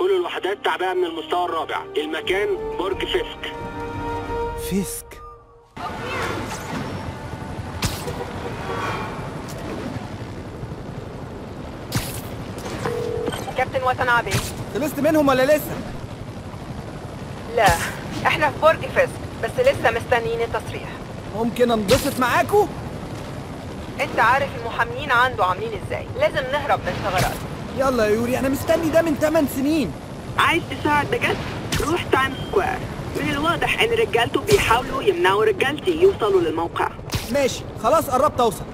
كل الوحدات تعبئة من المستوى الرابع المكان برج فيسك فيسك كابتن وتنابي خلصت منهم ولا لسه؟ لا احنا في برج فيسك بس لسه مستنيين التصريح ممكن انبسط معاكوا؟ انت عارف المحامين عنده عاملين ازاي لازم نهرب من ثغرات يلا يا يوري انا مستني ده من 8 سنين عايز تساعد بجد؟ روح تايم سكوير من الواضح ان رجالته بيحاولوا يمنعوا رجالتي يوصلوا للموقع ماشي خلاص قربت اوصل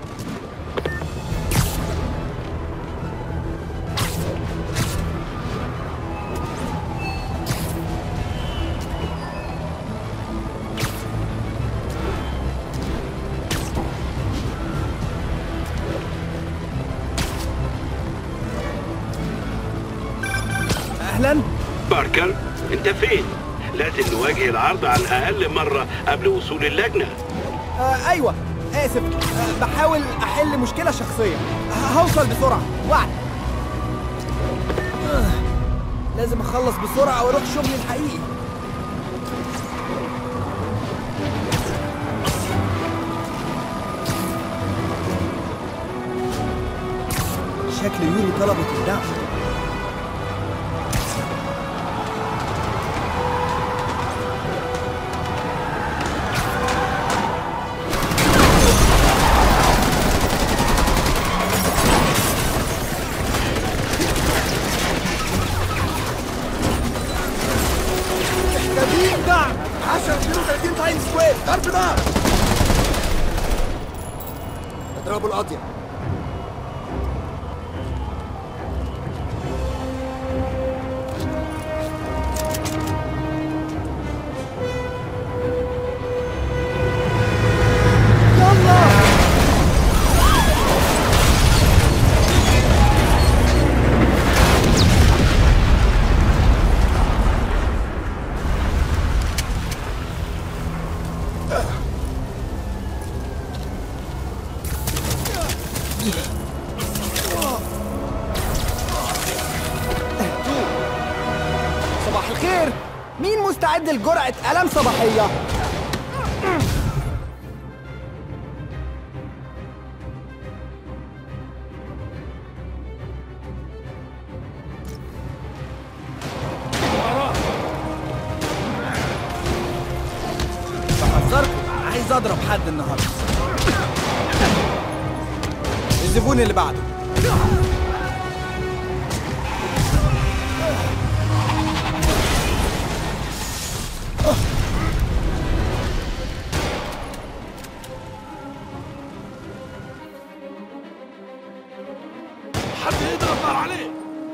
اهلا باركر انت فين لازم نواجه العرض على الاقل مره قبل وصول اللجنه آه ايوه اسف آه بحاول احل مشكله شخصيه ه- هوصل بسرعه وعد آه لازم اخلص بسرعه واروح شغلي الحقيقي شكل يوري طلبت الدعم محتاجين دعم 10 32 تايم سكوير ضرب نار اضربوا القضية يلا صباح الخير مين مستعد لجرعة ألم صباحية؟ بحذركم عايز أضرب حد النهاردة الزبون اللي بعده حد يضرب نار عليه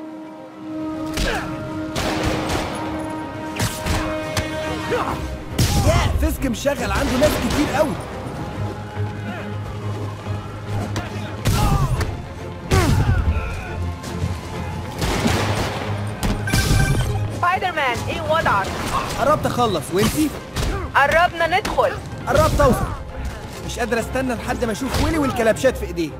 يا فيسك مشغل عنده ناس كتير قوي سبايدر مان ايه وضعك قربت اخلص وانتي قربنا ندخل قربت اوصل مش قادر استنى لحد ما اشوف ويلي والكلبشات في ايديه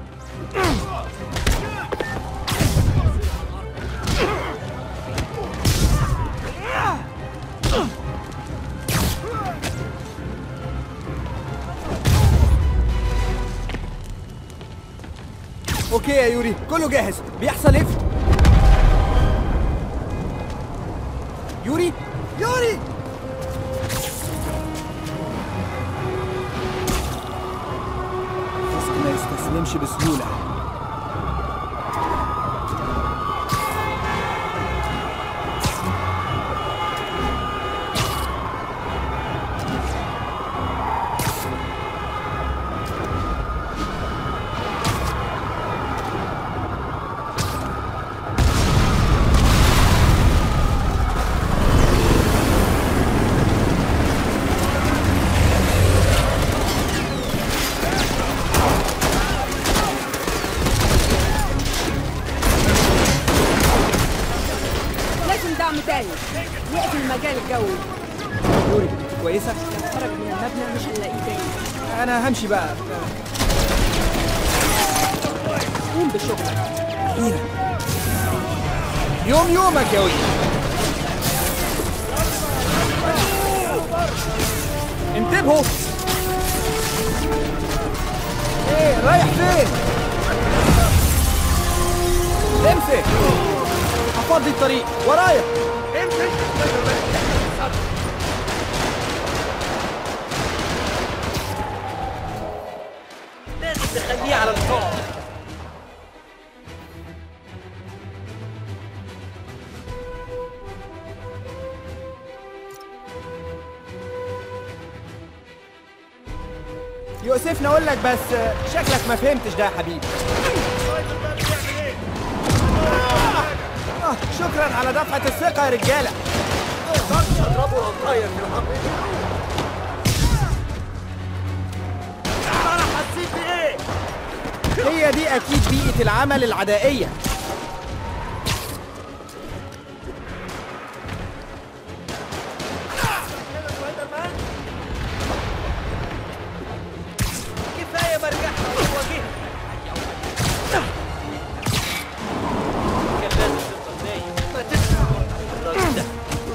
اوكي يا يوري كله جاهز بيحصل ايه في- يوري يوري فيسك ما يستسلمش بسهولة لازم دعم تاني يقفل المجال الجوي يوري كويسة خرج من المبنى مش هنلاقيه تاني أنا همشي بقى قوم بشغلك أخيرا يوم يومك يا ولي انتبهوا ايه رايح فين امسك هفضي الطريق ورايا تخليه على الفوق يؤسفني اقول لك بس شكلك ما فهمتش ده يا حبيبي آه، شكرا على دفعة الثقة يا رجالة اضربه وطاير في الارض انا حسيت بايه هي دي أكيد بيئة العمل العدائية كفايه برجعها هو جه كان لازم تفضل نايم ما تسمع الراجل ده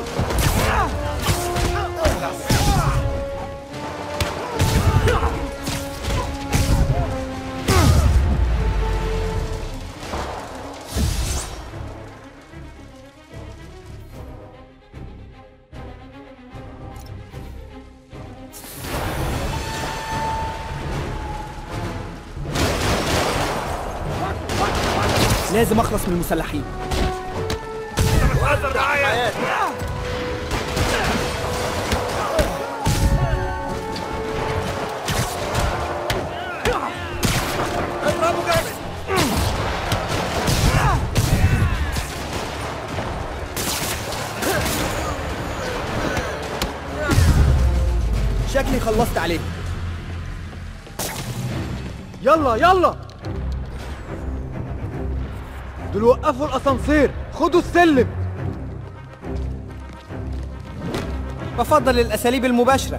لازم أخلص من المسلحين شكلي خلصت عليه يلا يلا دول وقفوا الاسانسير خدوا السلم بفضل الأساليب المباشرة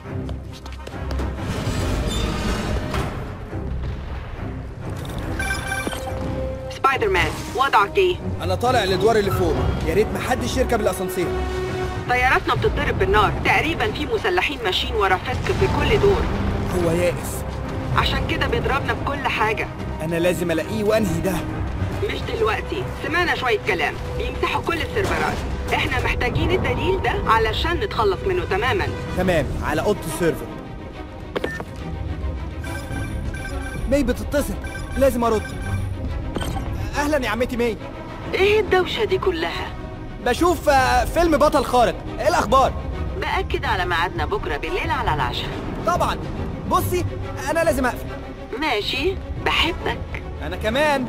سبايدر مان وضعك ايه؟ أنا طالع الأدوار اللي فوق يا ريت محدش يركب الأسانسير طياراتنا بتضرب بالنار تقريبا في مسلحين ماشيين ورا فسك في كل دور هو يائس عشان كده بيضربنا بكل حاجة أنا لازم ألاقيه وأنهي ده مش دلوقتي سمعنا شوية كلام بيمسحوا كل السيرفرات احنا محتاجين الدليل ده علشان نتخلص منه تماما تمام على اوضه السيرفر مي بتتصل لازم ارد اهلا يا عمتي مي ايه الدوشة دي كلها؟ بشوف آه، فيلم بطل خارق ايه الاخبار بأكد على ميعادنا بكرة بالليل على العشاء طبعا بصي انا لازم اقفل ماشي بحبك انا كمان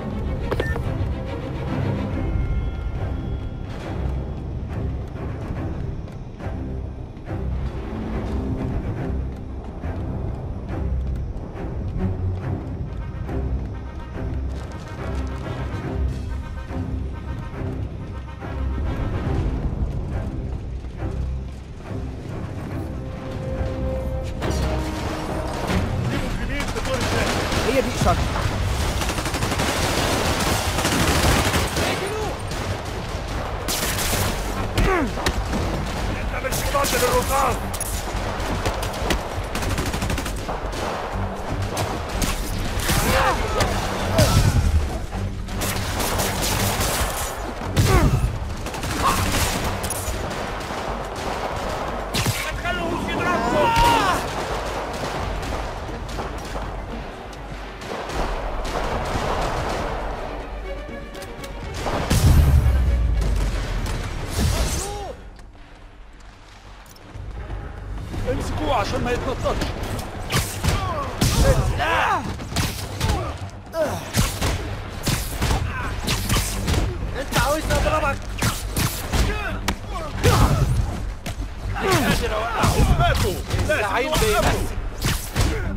هي دي اشارتي امسكوه عشان ما يتنططش انت عاوزني اضربك قادر اوقعه ماتوا الزعيم لازم توقفه. بيمثل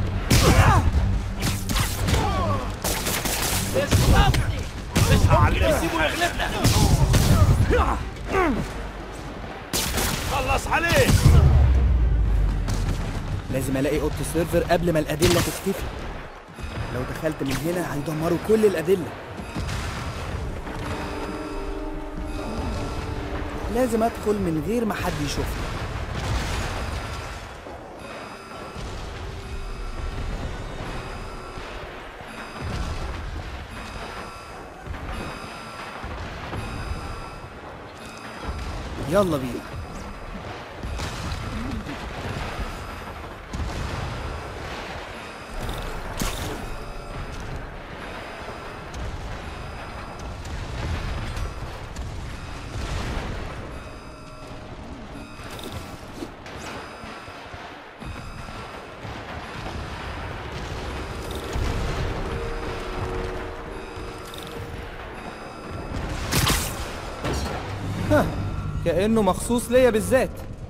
هعلمه سيبه يغلبنا خلص عليه لازم الاقي اوضه السيرفر قبل ما الادله تختفي لو دخلت من هنا هيدمروا كل الادله لازم ادخل من غير ما حد يشوفني يلا بينا ها كأنه مخصوص ليا بالذات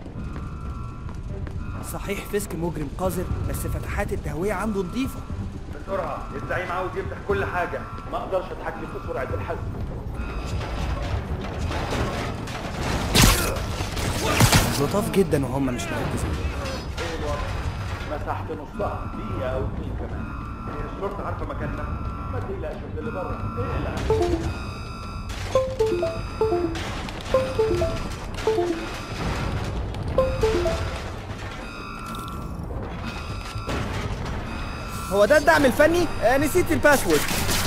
صحيح فيسك مجرم قذر بس فتحات التهوية عنده نظيفة بسرعة الزعيم عاوز يفتح كل حاجة ما اقدرش اتحكم في سرعة الحزم لطاف جدا وهم مش مركزين ايه الوضع؟ مسحت نصها دقيقة او اتنين كمان هي الشرطة عارفة مكاننا ما تقلقش من اللي بره اقلق هو ده الدعم الفني؟ آه نسيت الباسورد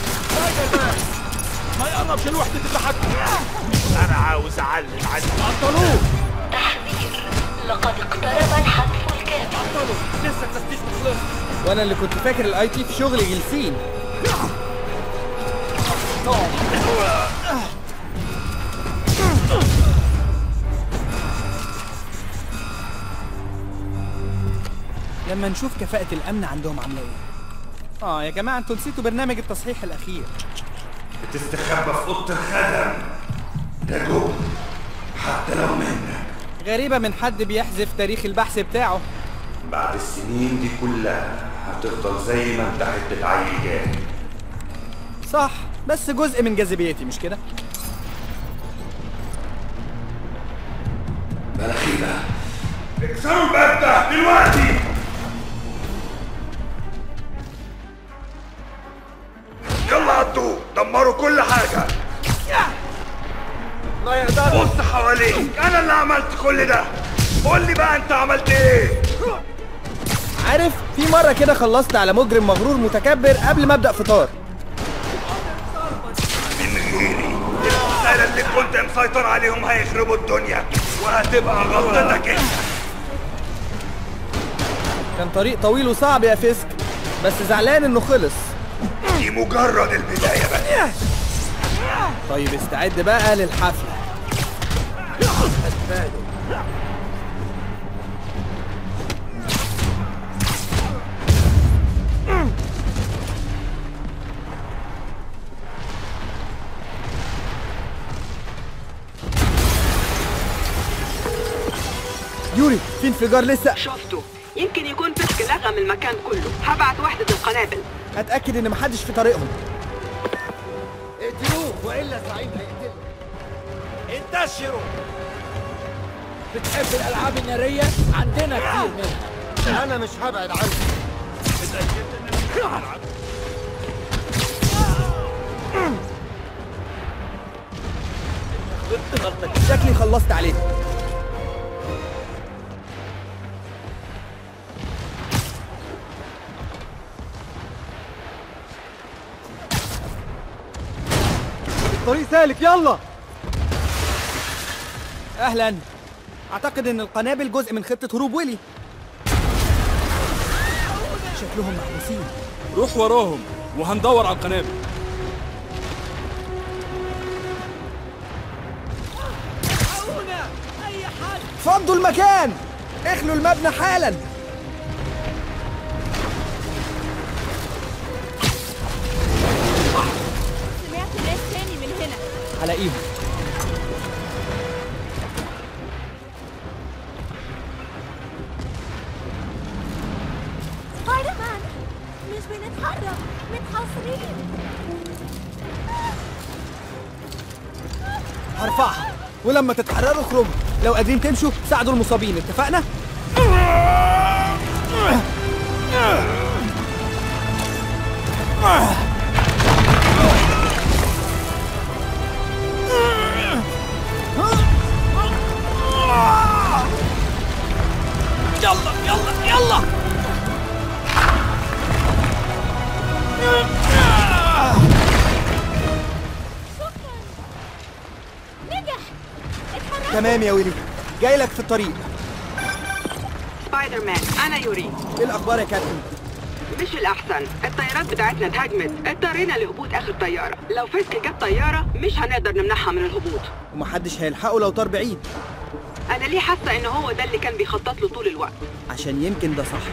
ما يقربش لوحدة التحكم انا عاوز اعلم عن عطلوه تحذير لقد اقترب الحذف الكامل لسه التفتيش مخلص وانا اللي كنت فاكر الاي تي في شغل جلسين لما نشوف كفاءة الأمن عندهم عاملة إيه. آه يا جماعة أنتوا نسيتوا برنامج التصحيح الأخير. بتستخبى في اوضه الخدم ده جوه حتى لو منك غريبة من حد بيحذف تاريخ البحث بتاعه. بعد السنين دي كلها هتفضل زي ما انت حته عيل جاهل صح بس جزء من جاذبيتي مش كده؟ مناخيرها اكسروا الباب ده دلوقتي يلا عدوا دمروا كل حاجة لا يقدر بص حواليك انا اللي عملت كل ده قول لي بقى انت عملت ايه عارف في مرة كده خلصت على مجرم مغرور متكبر قبل ما أبدأ فطار. من غيري الرسالة اللي كنت مسيطر عليهم هيخربوا الدنيا وهتبقى غلطتك انت كان طريق طويل وصعب يا فيسك بس زعلان إنه خلص. دي مجرد البداية بس طيب استعد بقى للحفلة. يوري في انفجار لسه شفته يمكن يكون فسك لغم المكان كله هبعت وحدة القنابل اتاكد ان محدش في طريقهم اقتلوه والا الزعيم هيقتله انتشروا بتحب الالعاب الناريه عندنا كتير منها انا مش هبعد عنه شكلي خلصت عليهم الطريق سالك يلا اهلا اعتقد ان القنابل جزء من خطه هروب ويلي شكلهم محبوسين روح وراهم وهندور على القنابل فضوا المكان اخلوا المبنى حالا سمعت ناس تاني من هنا هلاقيهم سبايدر مان مش بنتحرك متحاصرين هرفعها ولما تتحرروا اخرجوا لو قادرين تمشوا ساعدوا المصابين اتفقنا يلا يلا يلا نجح اتحركوا تمام يا ويلي جاي لك في الطريق سبايدر مان انا يوري ايه الاخبار يا كابتن مش الأحسن الطيارات بتاعتنا اتهاجمت اضطرينا لهبوط آخر طيارة لو فيسك جاب طيارة مش هنقدر نمنعها من الهبوط ومحدش هيلحقه لو طار بعيد أنا ليه حاسة إن هو ده اللي كان بيخطط له طول الوقت عشان يمكن ده صح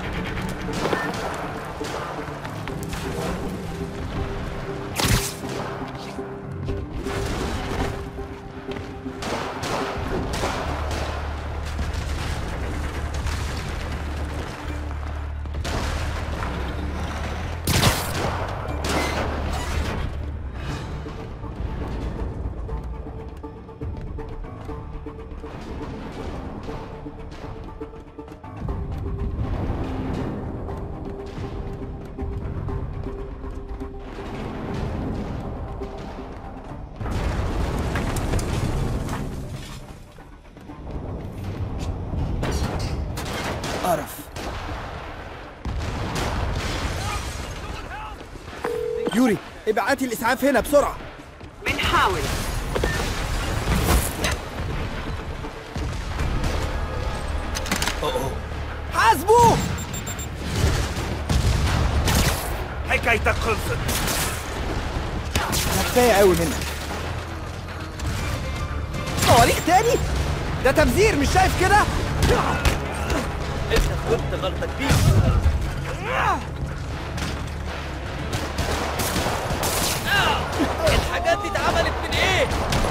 قرف يوري ابعتي الاسعاف هنا بسرعه بنحاول حاسبوه حكايتك خلصت كفايه قوي منك صواريخ تاني ده تبذير مش شايف كده انت غلطت غلطة كبيرة الحاجات دي اتعملت من ايه؟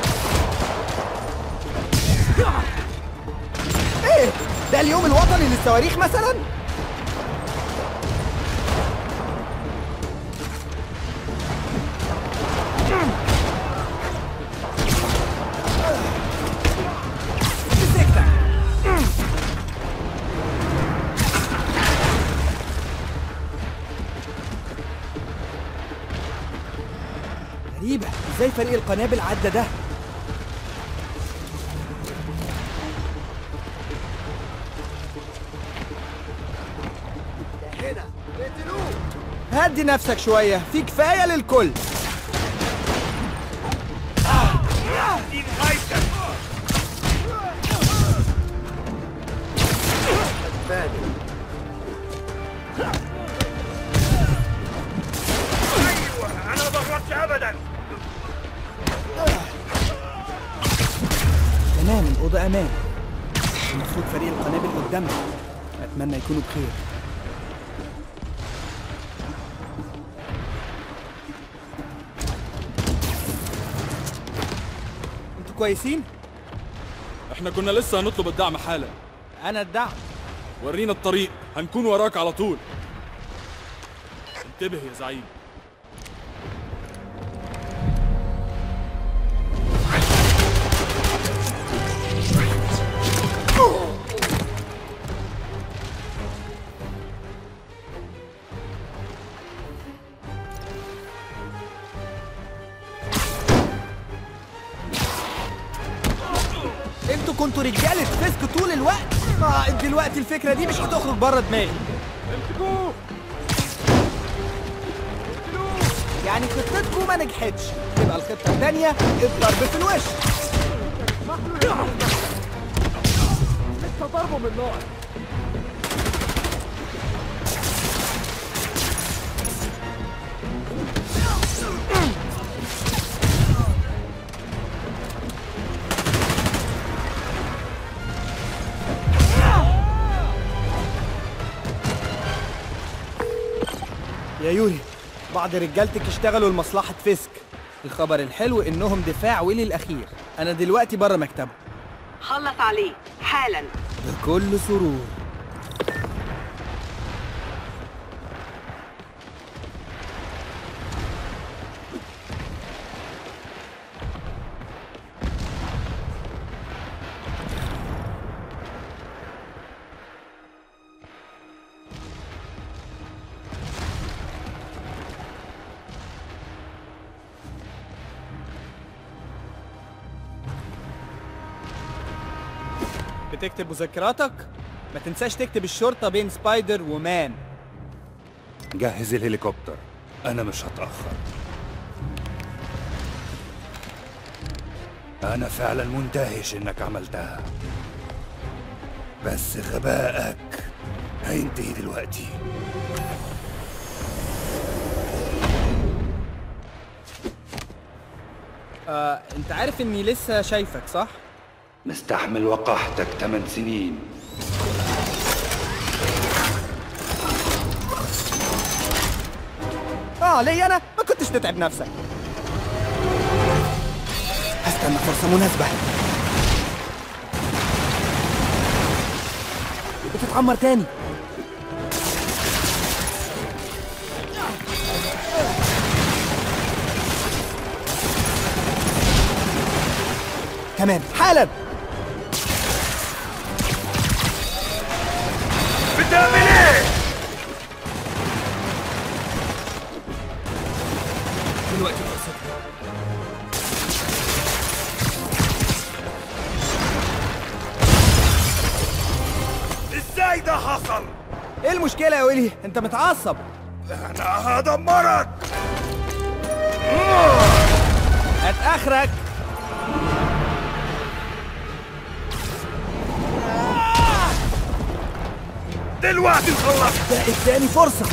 ايه ده اليوم الوطني للصواريخ مثلا مسكتك غريبة ازاي فريق القنابل عدى ده هنا اقتلوه هدي نفسك شوية في كفاية للكل دي نهايتك ايوه انا ما بغلطش ابدا تمام الأوضة أمان المفروض فريق القنابل قدامنا أتمنى يكونوا بخير انتوا كويسين؟ احنا كنا لسه هنطلب الدعم حالا أنا الدعم ورينا الطريق هنكون وراك على طول انتبه يا زعيم انتوا كنتوا رجالة فيسك طول الوقت اه دلوقتي الفكرة دي مش هتخرج بره دماغي امسكوه يعني خطتكم ما نجحتش يبقى الخطة التانية الضرب في الوش لسه ضربه من نار يا يوري بعض رجالتك اشتغلوا لمصلحة فيسك الخبر الحلو انهم دفاع ويلي الاخير انا دلوقتي بره مكتبه خلص عليه حالا بكل سرور بتكتب مذكراتك ما تنساش تكتب الشرطة بين سبايدر ومان جهز الهليكوبتر انا مش هتاخر أنا فعلا مندهش إنك عملتها بس غبائك هينتهي دلوقتي آه، انت عارف اني لسه شايفك صح؟ مستحمل وقاحتك 8 سنين اه ليه انا؟ ما كنتش تتعب نفسك هستنى فرصة مناسبة بتتعمر تاني كمان حالا بتعمل ايه؟ دلوقتي فرصتك ازاي ده حصل؟ ايه المشكلة يا ويلي؟ انت متعصب انا هدمرك هات اخرك دلوقتي خلصت ده اداني فرصة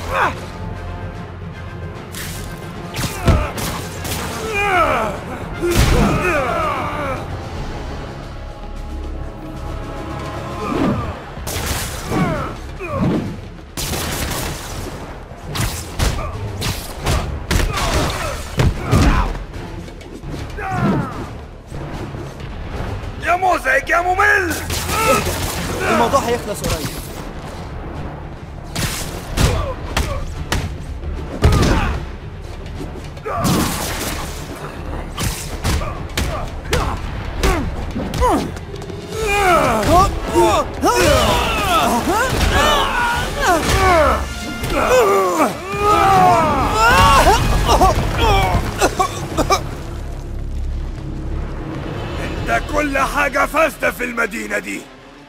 يا مزعج يا ممل الموضوع هيخلص قريب انت كل حاجة فاسدة في المدينة دي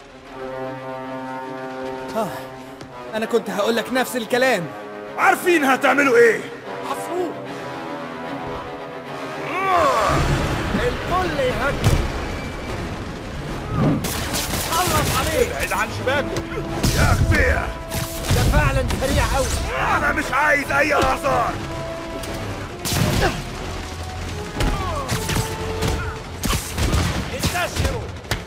آه، انا كنت هقول لك نفس الكلام عارفين هتعملوا ايه عصفور الكل يهجم خلص عليه ابعد عن شباكه يا اخفية ده فعلا سريع قوي انا مش عايز اي اعذار انتشروا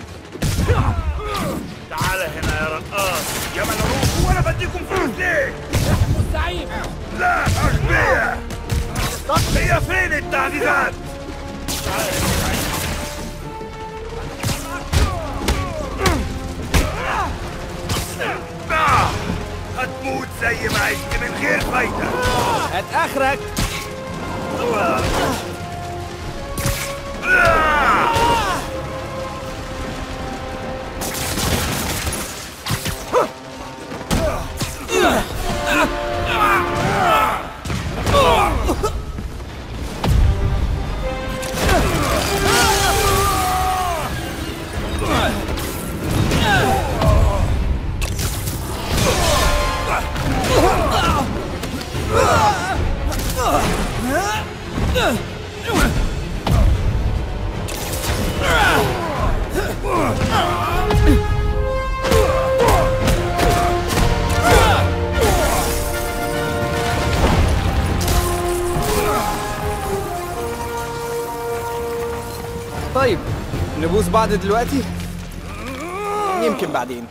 تعال هنا يا رقاص يا ملعوب وانا بديكم فلوس ليه مستعين لا اغبياء هي فين التعديلات آه، هتموت زي ما عشت من غير فايدة هات اخرك طيب نبوس بعض دلوقتي يمكن بعدين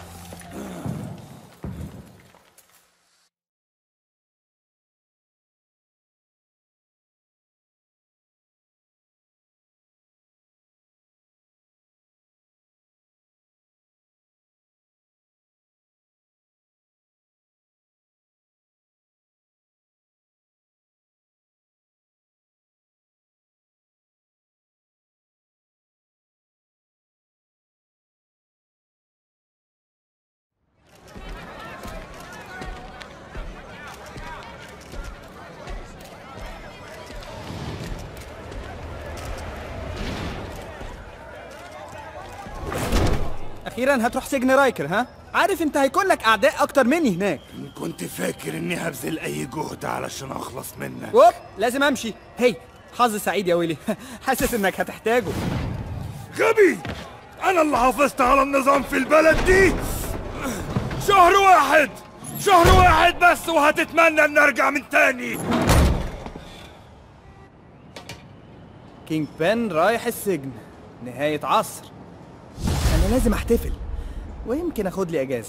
اخيرا هتروح سجن رايكر ها عارف انت هيكون لك اعداء اكتر مني هناك كنت فاكر اني هبذل اي جهد علشان اخلص منك ووب لازم امشي هي حظ سعيد يا ويلي حاسس انك هتحتاجه غبي انا اللي حافظت على النظام في البلد دي شهر واحد شهر واحد بس وهتتمنى ان ارجع من تاني كينج بن رايح السجن نهاية عصر أنا لازم أحتفل ويمكن أخد لي أجازة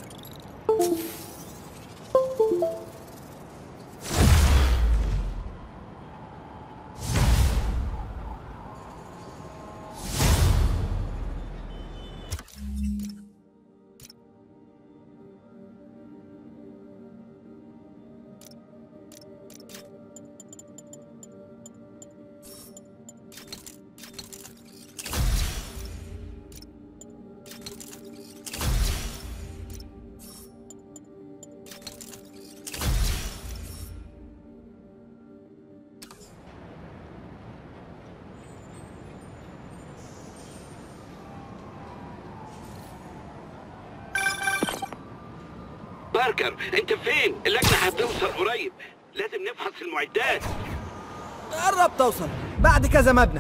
باركر انت فين اللجنه هتوصل قريب لازم نفحص المعدات قرب توصل بعد كذا مبنى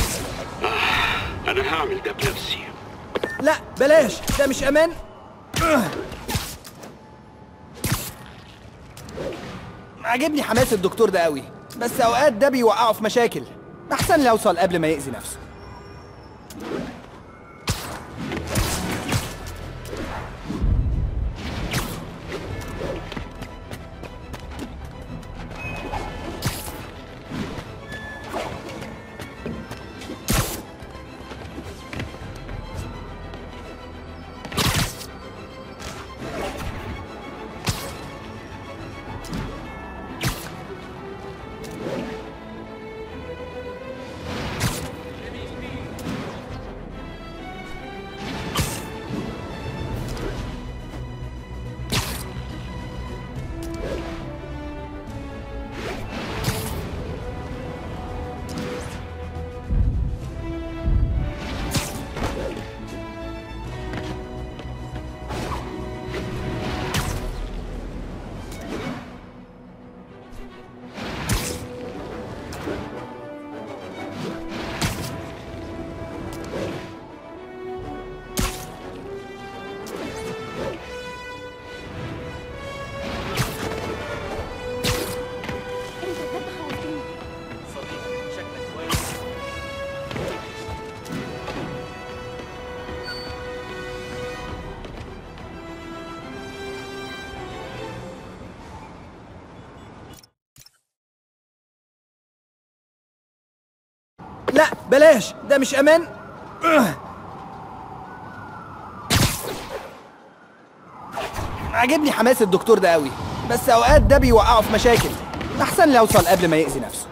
انا هعمل ده بنفسي لا بلاش ده مش أمان عاجبني حماس الدكتور ده قوي بس أوقات ده بيوقعه في مشاكل أحسن لي أوصل قبل ما يأذي نفسه لا بلاش ده مش امان عاجبني حماس الدكتور ده قوي بس اوقات ده بيوقعه في مشاكل احسن لي اوصل قبل ما يأذي نفسه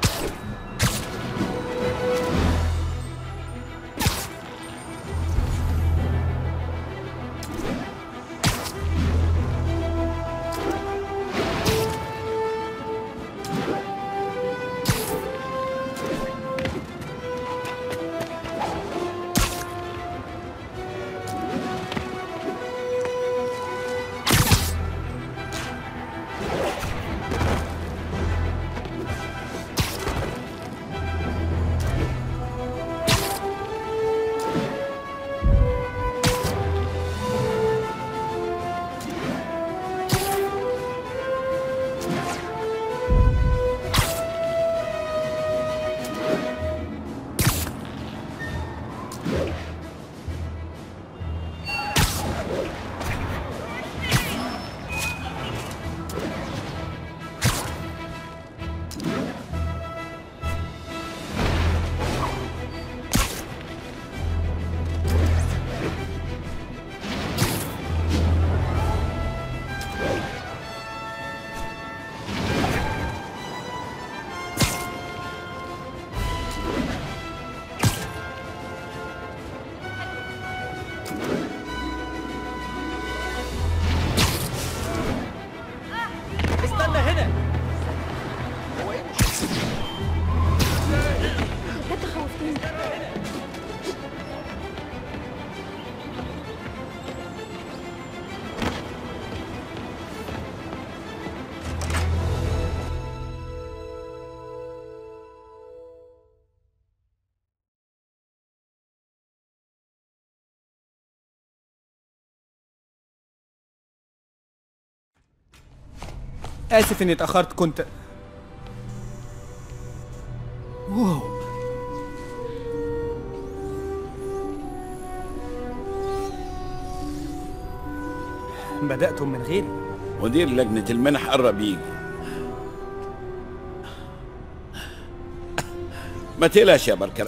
اسف اني اتاخرت كنت واو بدأتم من غيري مدير لجنة المنح قرب يجي ما تقلقش يا بركة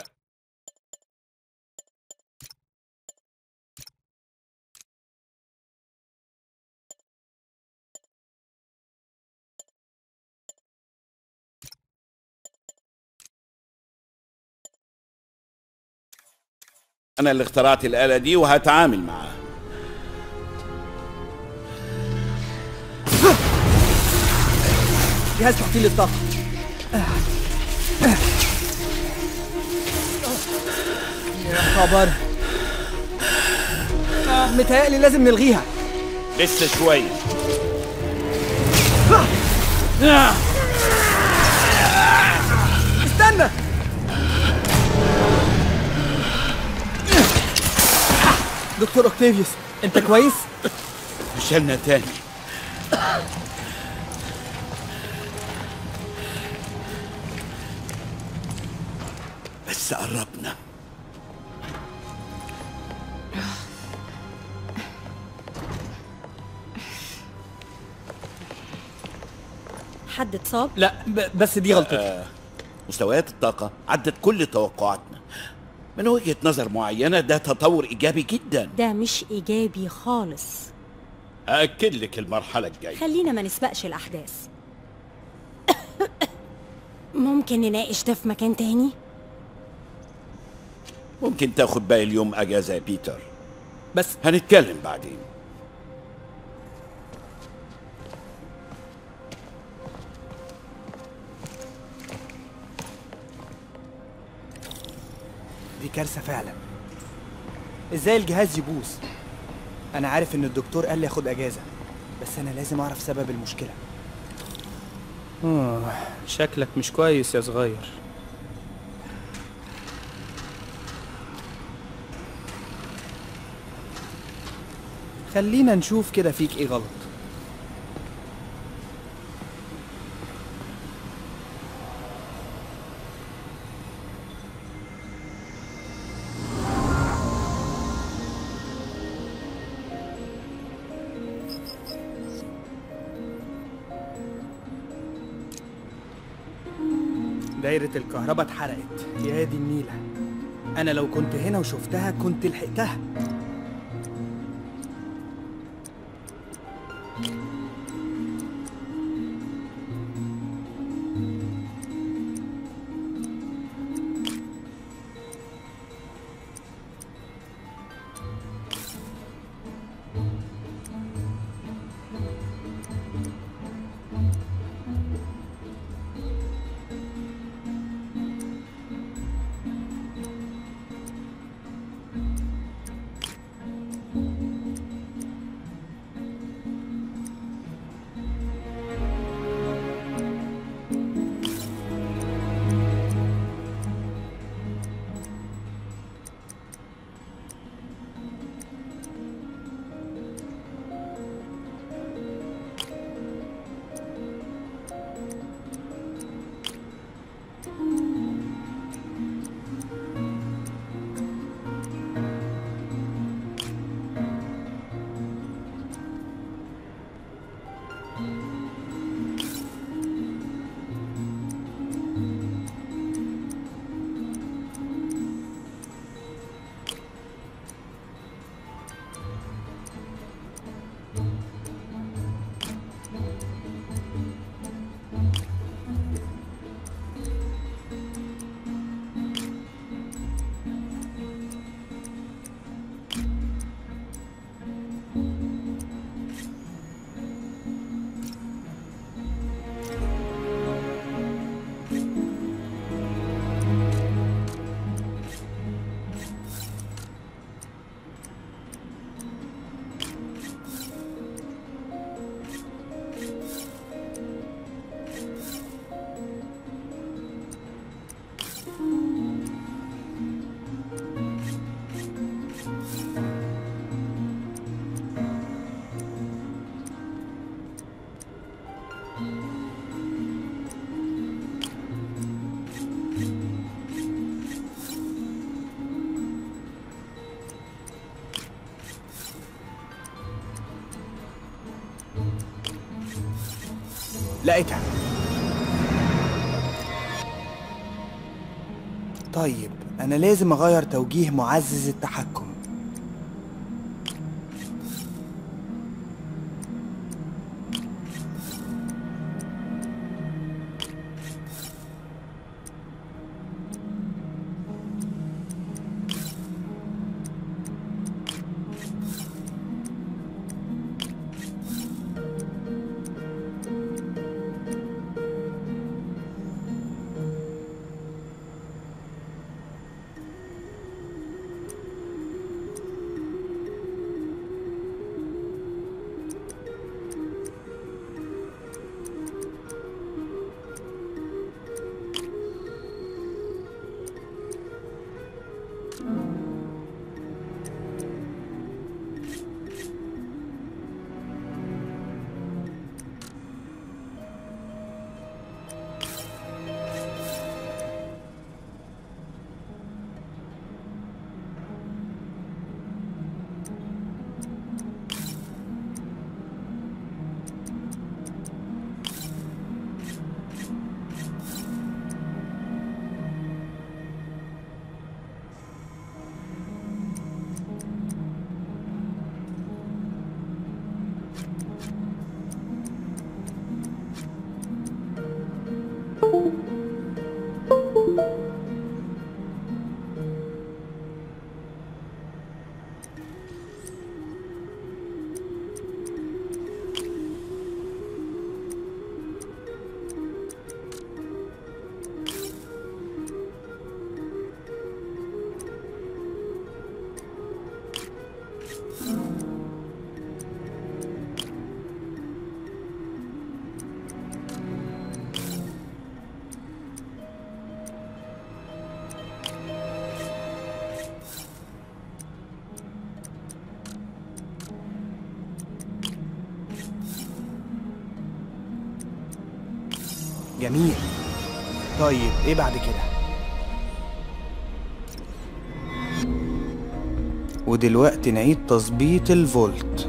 أنا اللي اخترعت الآلة دي وهتعامل معاها جهاز تحصيل الطاقة يا خبر آه، متهيألي لازم نلغيها لسه شوية استنى دكتور اوكتافيوس انت كويس؟ فشلنا تاني بس قربنا حد اتصاب لا ب- بس دي غلطتي آه مستويات الطاقة عدت كل توقعاتنا من وجهة نظر معينة ده تطور إيجابي جدا ده مش ايجابي خالص أأكد لك المرحلة الجاية خلينا ما نسبقش الاحداث ممكن نناقش ده في مكان تاني ممكن تاخد باقي اليوم أجازة يا بيتر بس هنتكلم بعدين دي كارثة فعلا ازاي الجهاز يبوظ انا عارف ان الدكتور قال لي اخد اجازة بس انا لازم اعرف سبب المشكلة آه شكلك مش كويس يا صغير خلينا نشوف كده فيك ايه غلط دايرة الكهرباء اتحرقت يا دي النيلة أنا لو كنت هنا وشفتها كنت لحقتها لقيتها طيب انا لازم اغير توجيه معزز التحكم جميل طيب ايه بعد كده ودلوقتي نعيد تظبيط الفولت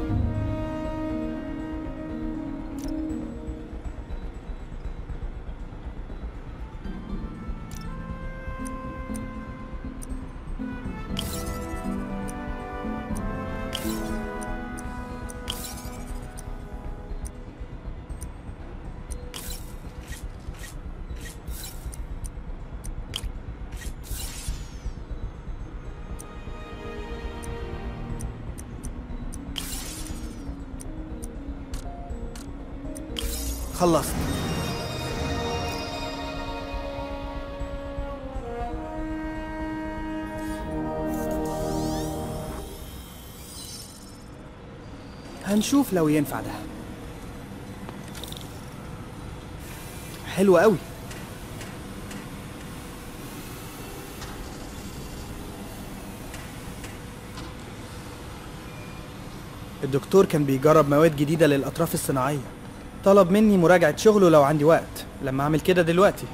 خلصت هنشوف لو ينفع ده حلو قوي الدكتور كان بيجرب مواد جديدة للأطراف الصناعية طلب مني مراجعة شغله لو عندي وقت لما أعمل كده دلوقتي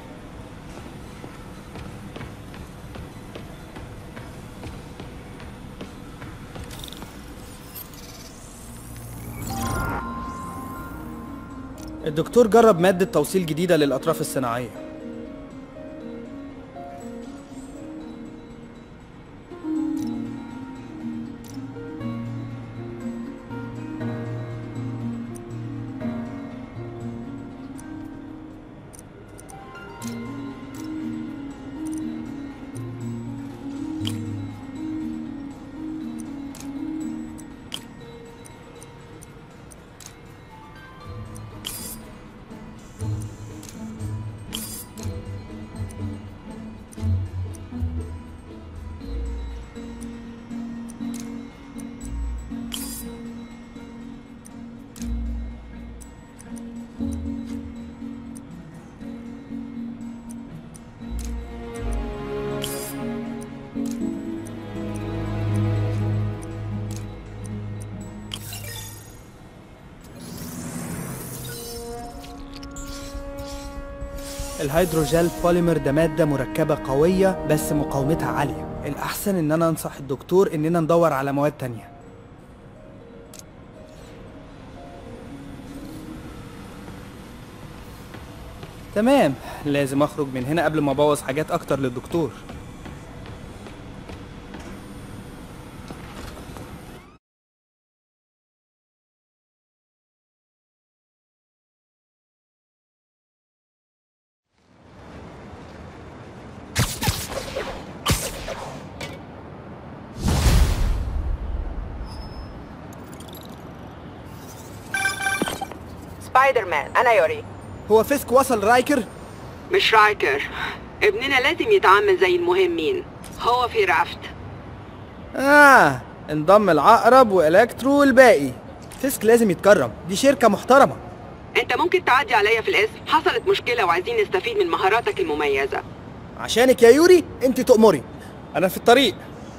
الدكتور جرب مادة توصيل جديدة للأطراف الصناعية الهيدروجيل بوليمر ده مادة مركبة قوية بس مقاومتها عالية الأحسن إن أنا أنصح الدكتور إننا ندور على مواد تانية تمام لازم اخرج من هنا قبل ما ابوظ حاجات اكتر للدكتور سبايدر مان انا يوري هو فيسك وصل رايكر مش رايكر ابننا لازم يتعامل زي المهمين هو في رافت اه انضم العقرب والكترو والباقي فيسك لازم يتكرم دي شركة محترمة انت ممكن تعدي عليا في الاسم حصلت مشكلة وعايزين نستفيد من مهاراتك المميزة عشانك يا يوري انت تؤمري انا في الطريق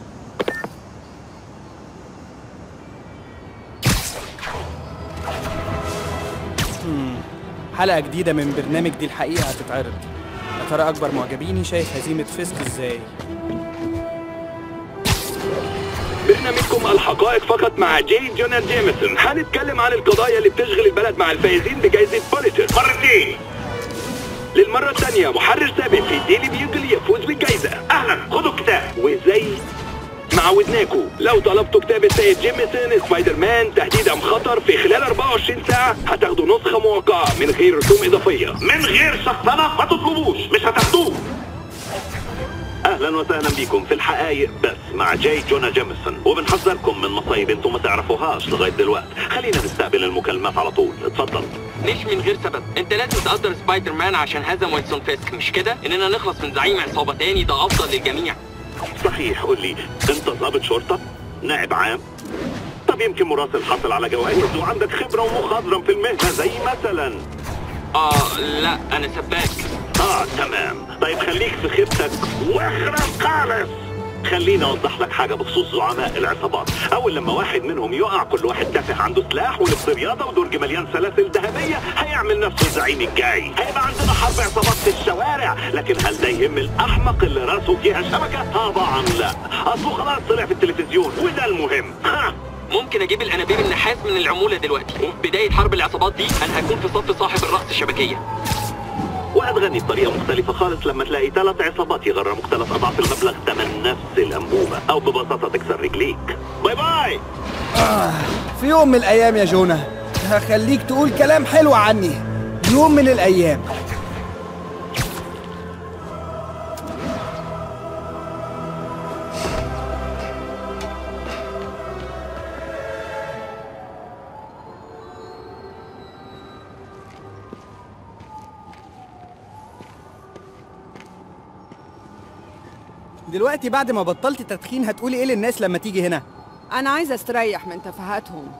مم، حلقة جديدة من برنامج دي الحقيقة هتتعرض يا ترى أكبر معجبيني شايف هزيمة فيسك ازاي برنامجكم الحقائق فقط مع جي جونا جيمسون هنتكلم عن القضايا اللي بتشغل البلد مع الفائزين بجائزة بوليتر مرتين للمرة الثانية محرر سابق في ديلي بيوجل يفوز بالجائزة أهلا خدوا الكتاب وزي ما عودناكم لو طلبتوا كتاب السيد جيمسون سبايدر مان تهديد أم خطر في خلال 24 ساعة هتاخدوا نسخة موقعة من غير رسوم إضافية من غير شخصنة ما تطلبوش مش هتاخدوه اهلا وسهلا بيكم في الحقايق بس مع جاي جونا جيمسون وبنحذركم من مصايب انتم ما تعرفوهاش لغايه دلوقتي خلينا نستقبل المكالمات على طول اتفضل مش من غير سبب انت لازم تقدر سبايدر مان عشان هزم ويلسون فيسك مش كده اننا نخلص من زعيم عصابه تاني ده افضل للجميع صحيح قول لي انت ضابط شرطه نائب عام طب يمكن مراسل حصل على جوائز وعندك خبره ومخضرم في المهنه زي مثلا اه لا انا سباك اه تمام طيب خليك في خيبتك واخرب خالص خليني اوضح لك حاجه بخصوص زعماء العصابات اول لما واحد منهم يقع كل واحد تافه عنده سلاح ولبس رياضه ودرج مليان سلاسل ذهبيه هيعمل نفسه الزعيم الجاي هيبقى عندنا حرب عصابات في الشوارع لكن هل ده يهم الاحمق اللي راسه فيها شبكه طبعا لا اصله خلاص طلع في التلفزيون وده المهم ها ممكن اجيب الانابيب النحاس من العموله دلوقتي وفي بدايه حرب العصابات دي انا هكون في صف صاحب الراس الشبكيه وهتغني بطريقة مختلفة خالص لما تلاقي ثلاث عصابات يغرموك ثلاث أضعاف المبلغ تمن نفس الأنبوبة أو ببساطة تكسر رجليك باي باي آه في يوم من الأيام يا جونا هخليك تقول كلام حلو عني يوم من الأيام دلوقتي بعد ما بطلت تدخين هتقولي ايه للناس لما تيجي هنا انا عايزه استريح من تفاهاتهم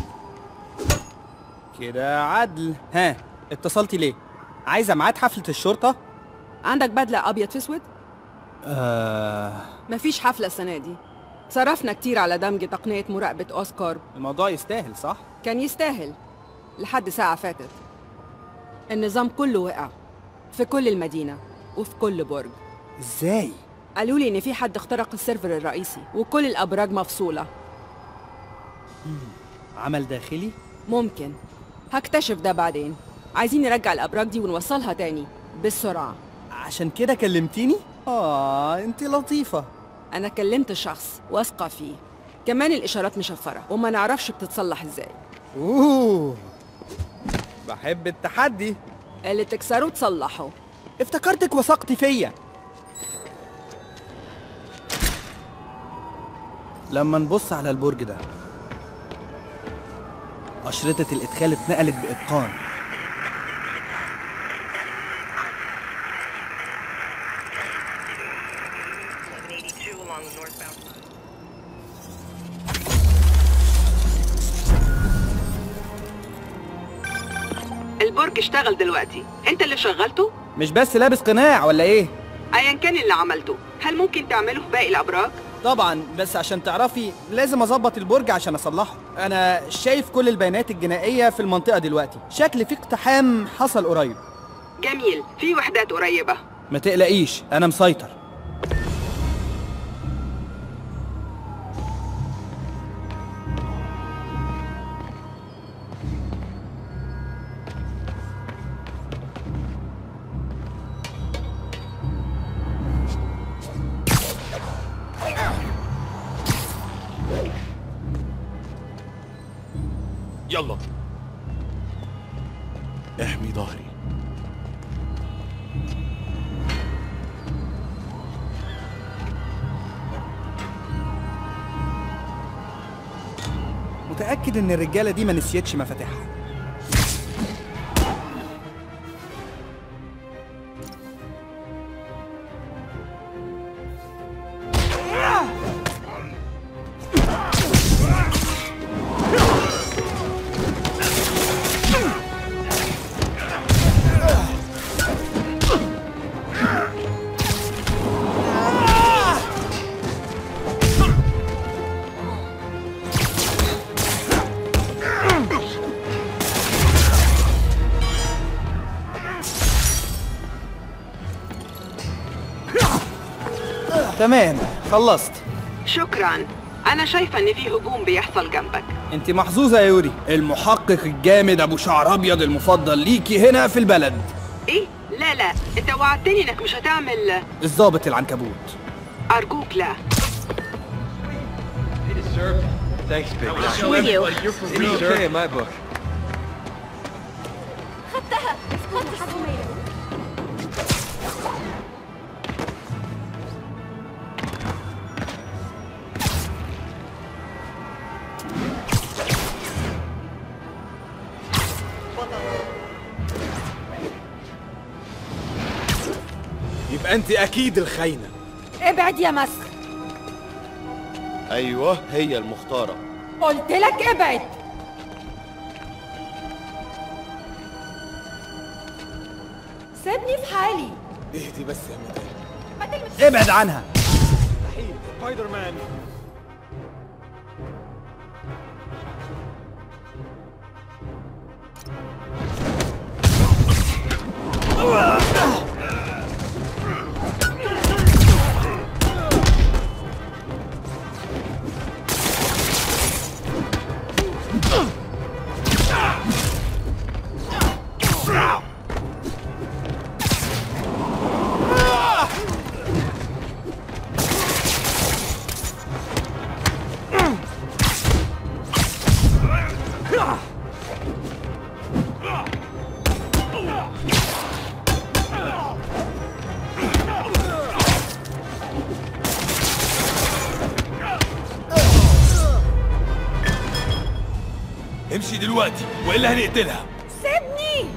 كده عدل ها اتصلتي ليه عايزه ميعاد حفله الشرطه عندك بدله ابيض في اسود آه مفيش حفله السنه دي صرفنا كتير على دمج تقنيه مراقبه اوسكار الموضوع يستاهل صح كان يستاهل لحد ساعه فاتت النظام كله وقع في كل المدينه وفي كل برج ازاي قالوا لي ان في حد اخترق السيرفر الرئيسي وكل الابراج مفصوله عمل داخلي ممكن هكتشف ده بعدين عايزين نرجع الابراج دي ونوصلها تاني بالسرعه عشان كده كلمتيني اه انت لطيفه انا كلمت شخص واثقه فيه كمان الاشارات مشفره وما نعرفش بتتصلح ازاي اوه بحب التحدي اللي تكسره تصلحه افتكرتك وثقتي فيا لما نبص على البرج ده أشرطة الإدخال اتنقلت بإتقان البرج اشتغل دلوقتي انت اللي شغلته مش بس لابس قناع ولا إيه؟ ايا كان اللي عملته هل ممكن تعمله في باقي الابراج طبعا بس عشان تعرفي لازم اظبط البرج عشان اصلحه انا شايف كل البيانات الجنائيه في المنطقه دلوقتي شكل في اقتحام حصل قريب جميل في وحدات قريبه ما تقلقيش انا مسيطر يلا احمي ظهري متأكد إن الرجالة دي ما نسيتش مفاتيحها تمام خلصت شكرا انا شايفه ان في هجوم بيحصل جنبك انت محظوظة يا يوري المحقق الجامد ابو شعر ابيض المفضل ليكي هنا في البلد ايه لا لا انت وعدتني انك مش هتعمل الضابط العنكبوت ارجوك لا Thanks, big guy. How are you? You're for real, okay in my book. خدتها خدت حكومية يبقى انت اكيد الخاينه ابعد يا مس ايوه هي المختاره قلت لك ابعد سيبني في حالي اهدي بس يا مدام ما تلمس ابعد عنها سبايدر مان امشي دلوقتي والا هنقتلها سيبني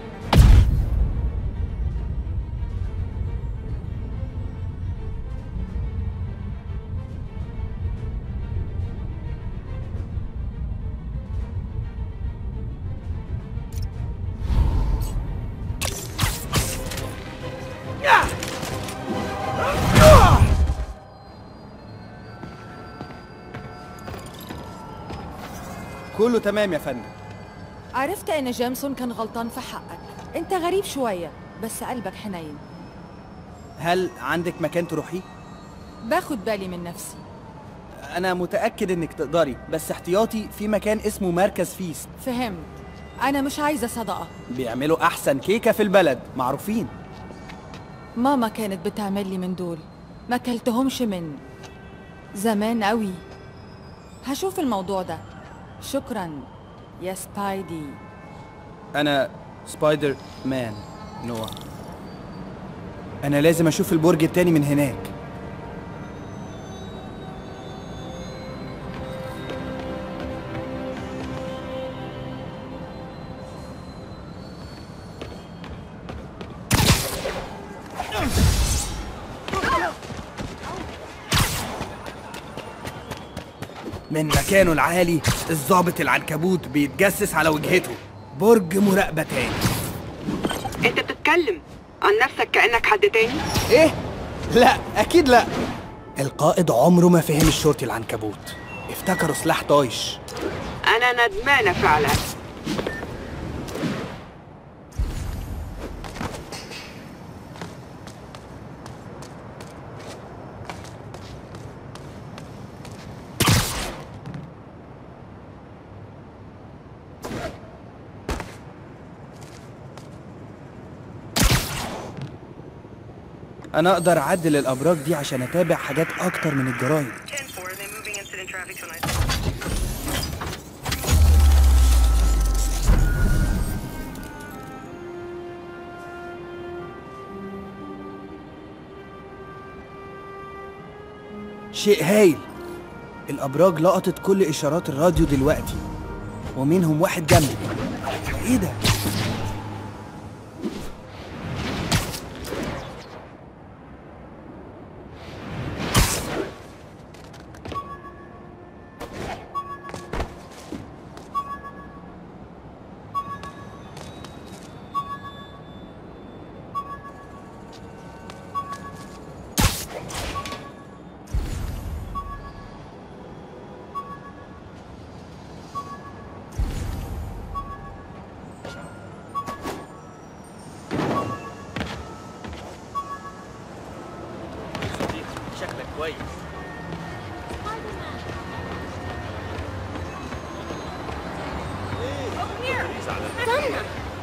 كله تمام يا فندم عرفت ان جيمسون كان غلطان في حقك انت غريب شوية بس قلبك حنين هل عندك مكان تروحيه باخد بالي من نفسي انا متأكد انك تقدري بس احتياطي في مكان اسمه مركز فيست فهمت انا مش عايزة صدقة بيعملوا احسن كيكة في البلد معروفين ماما كانت بتعمل لي من دول ما كلتهمش من زمان قوي هشوف الموضوع ده شكرا يا سبايدي انا سبايدر مان نوا انا لازم اشوف البرج التاني من هناك من مكانه العالي الضابط العنكبوت بيتجسس على وجهته برج مراقبة تاني انت بتتكلم عن نفسك كانك حد تاني ايه لا اكيد لا القائد عمره ما فهم الشرطي العنكبوت افتكروا سلاح طايش انا ندمانه فعلا انا اقدر اعدل الابراج دي عشان اتابع حاجات اكتر من الجرايد شيء هايل الابراج لقطت كل اشارات الراديو دلوقتي ومنهم واحد جنبي ايه ده شكلك كويس استنى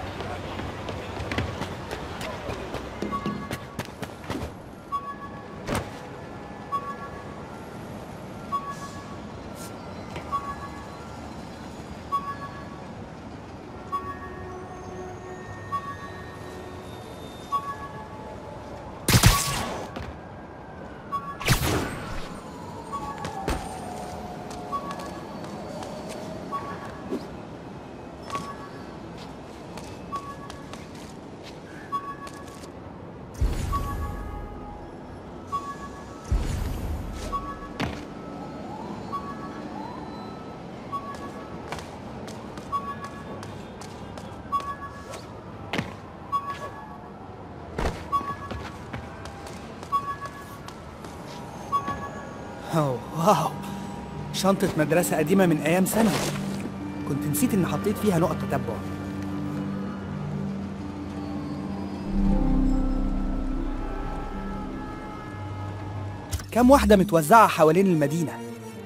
أوه واو شنطة مدرسة قديمة من أيام ثانوي كنت نسيت إن حطيت فيها نقط تتبع كام واحدة متوزعة حوالين المدينة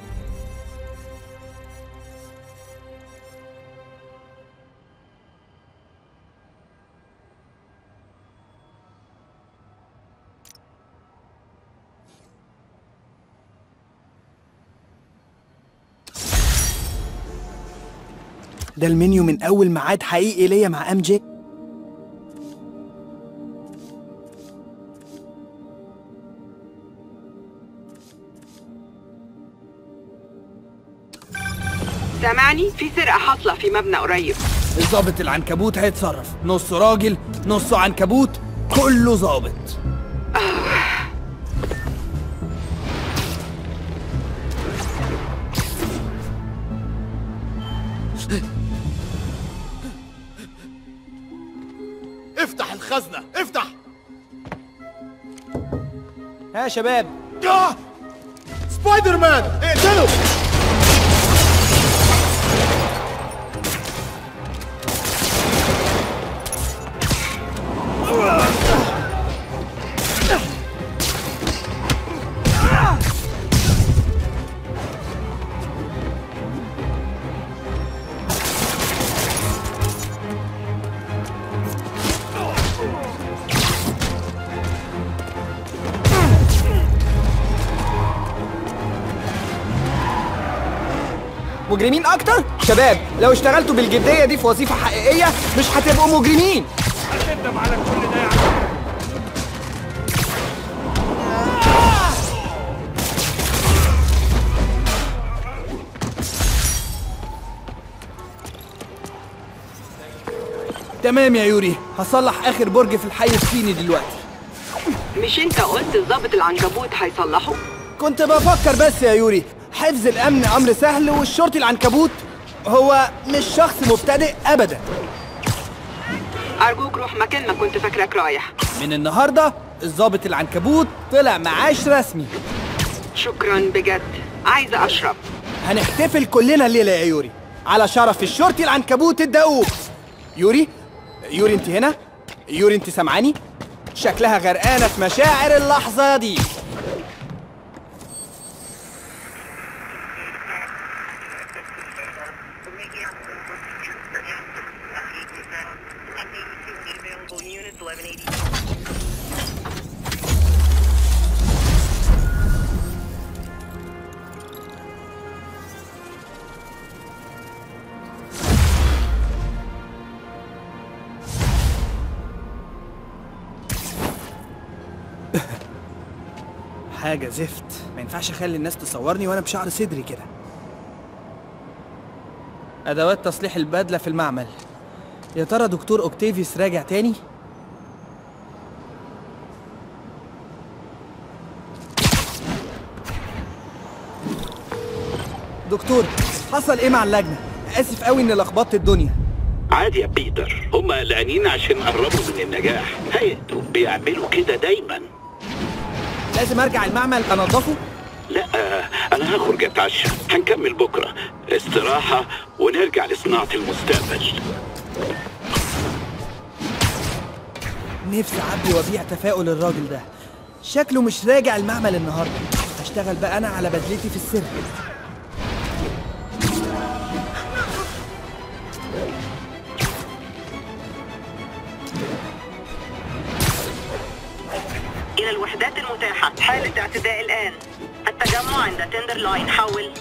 ده المنيو من أول ميعاد حقيقي ليا مع أم جي سامعني في سرقة حاصلة في مبنى قريب الظابط العنكبوت هيتصرف نصه راجل نصه عنكبوت كله ظابط افتح الخزنة افتح ها يا شباب آه! سبايدر مان اقتله مجرمين أكتر؟ شباب لو اشتغلتوا بالجدية دي في وظيفة حقيقية مش هتبقوا مجرمين هتندم على كل ده يا عم تمام يا يوري هصلح آخر برج في الحي الصيني دلوقتي مش انت قلت الظابط العنكبوت هيصلحه كنت بفكر بس يا يوري حفظ الأمن أمر سهل والشرطي العنكبوت هو مش شخص مبتدئ أبدا أرجوك روح مكان ما كنت فاكرك رايح من النهاردة الظابط العنكبوت طلع معاش رسمي شكرا بجد عايزة أشرب هنحتفل كلنا الليلة يا يوري على شرف الشرطي العنكبوت الدؤوب يوري يوري انت هنا يوري انت سامعاني شكلها غرقانة في مشاعر اللحظة دي حاجة زفت ما ينفعش اخلي الناس تصورني وانا بشعر صدري كده ادوات تصليح البدله في المعمل يا ترى دكتور اوكتافيوس راجع تاني دكتور حصل ايه مع اللجنه اسف قوي اني لخبطت الدنيا عادي يا بيتر هم قلقانين عشان قربوا من النجاح هيئتوا بيعملوا كده دايما لازم ارجع المعمل انضفه لا انا هخرج اتعشى هنكمل بكره استراحه ونرجع لصناعه المستقبل نفسي اعبي وابيع تفاؤل الراجل ده شكله مش راجع المعمل النهارده هشتغل بقى انا على بدلتي في السر إلى الوحدات المتاحة حالة اعتداء الآن التجمع عند تندر لاين حول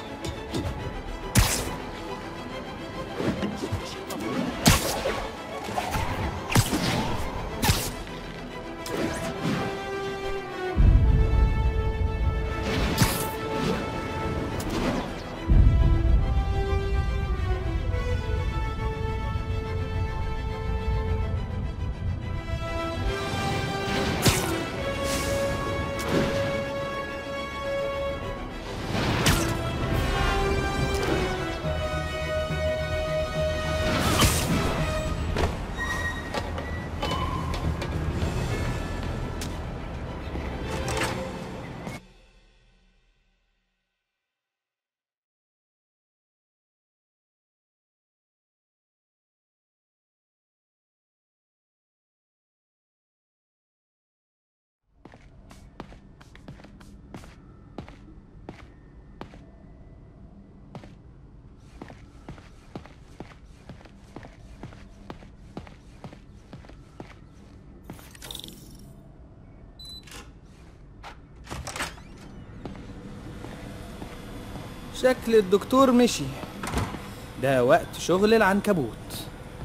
شكل الدكتور مشي ده وقت شغل العنكبوت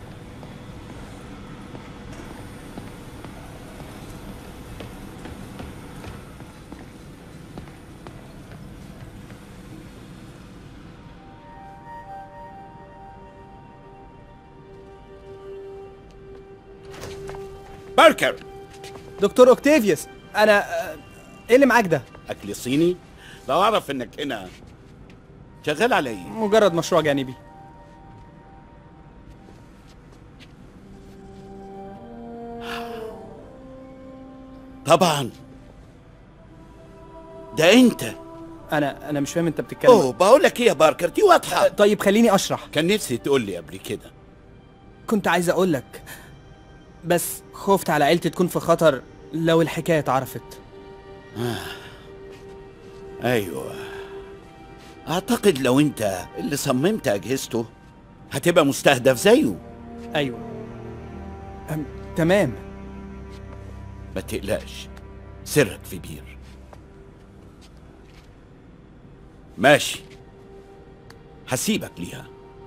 باركر دكتور اوكتافيوس انا آه، ايه اللي معاك ده اكل صيني لو اعرف انك هنا شغال على ايه مجرد مشروع جانبي طبعا ده انت انا انا مش فاهم انت بتتكلم اوه بقول لك ايه يا باركر دي واضحه طيب خليني اشرح كان نفسي تقول لي قبل كده كنت عايز اقول لك بس خفت على عيلتي تكون في خطر لو الحكايه اتعرفت آه. ايوه اعتقد لو انت اللي صممت اجهزته هتبقى مستهدف زيه ايوه أم تمام ما تقلقش سرك في بير ماشي هسيبك ليها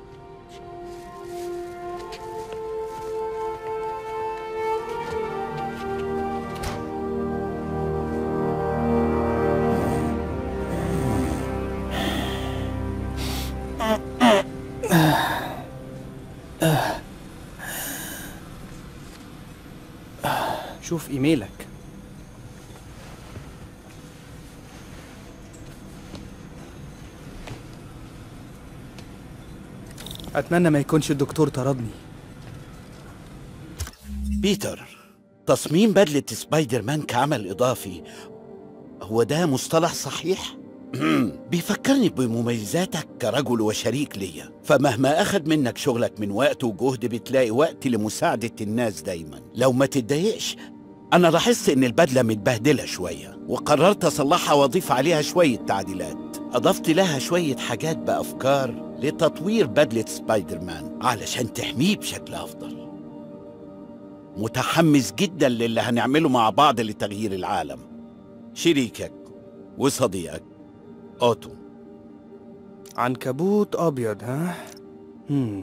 شوف ايميلك اتمنى ما يكونش الدكتور طردني بيتر تصميم بدلة سبايدر مان كعمل إضافي هو ده مصطلح صحيح؟ بيفكرني بمميزاتك كرجل وشريك ليا فمهما أخد منك شغلك من وقت وجهد بتلاقي وقت لمساعدة الناس دايما لو ما تتضايقش أنا لاحظت إن البدلة متبهدلة شوية وقررت أصلحها وأضيف عليها شوية تعديلات أضفت لها شوية حاجات بأفكار لتطوير بدلة سبايدر مان علشان تحميه بشكل أفضل متحمس جدا للي هنعمله مع بعض لتغيير العالم شريكك وصديقك أوتو عنكبوت ابيض ها هم.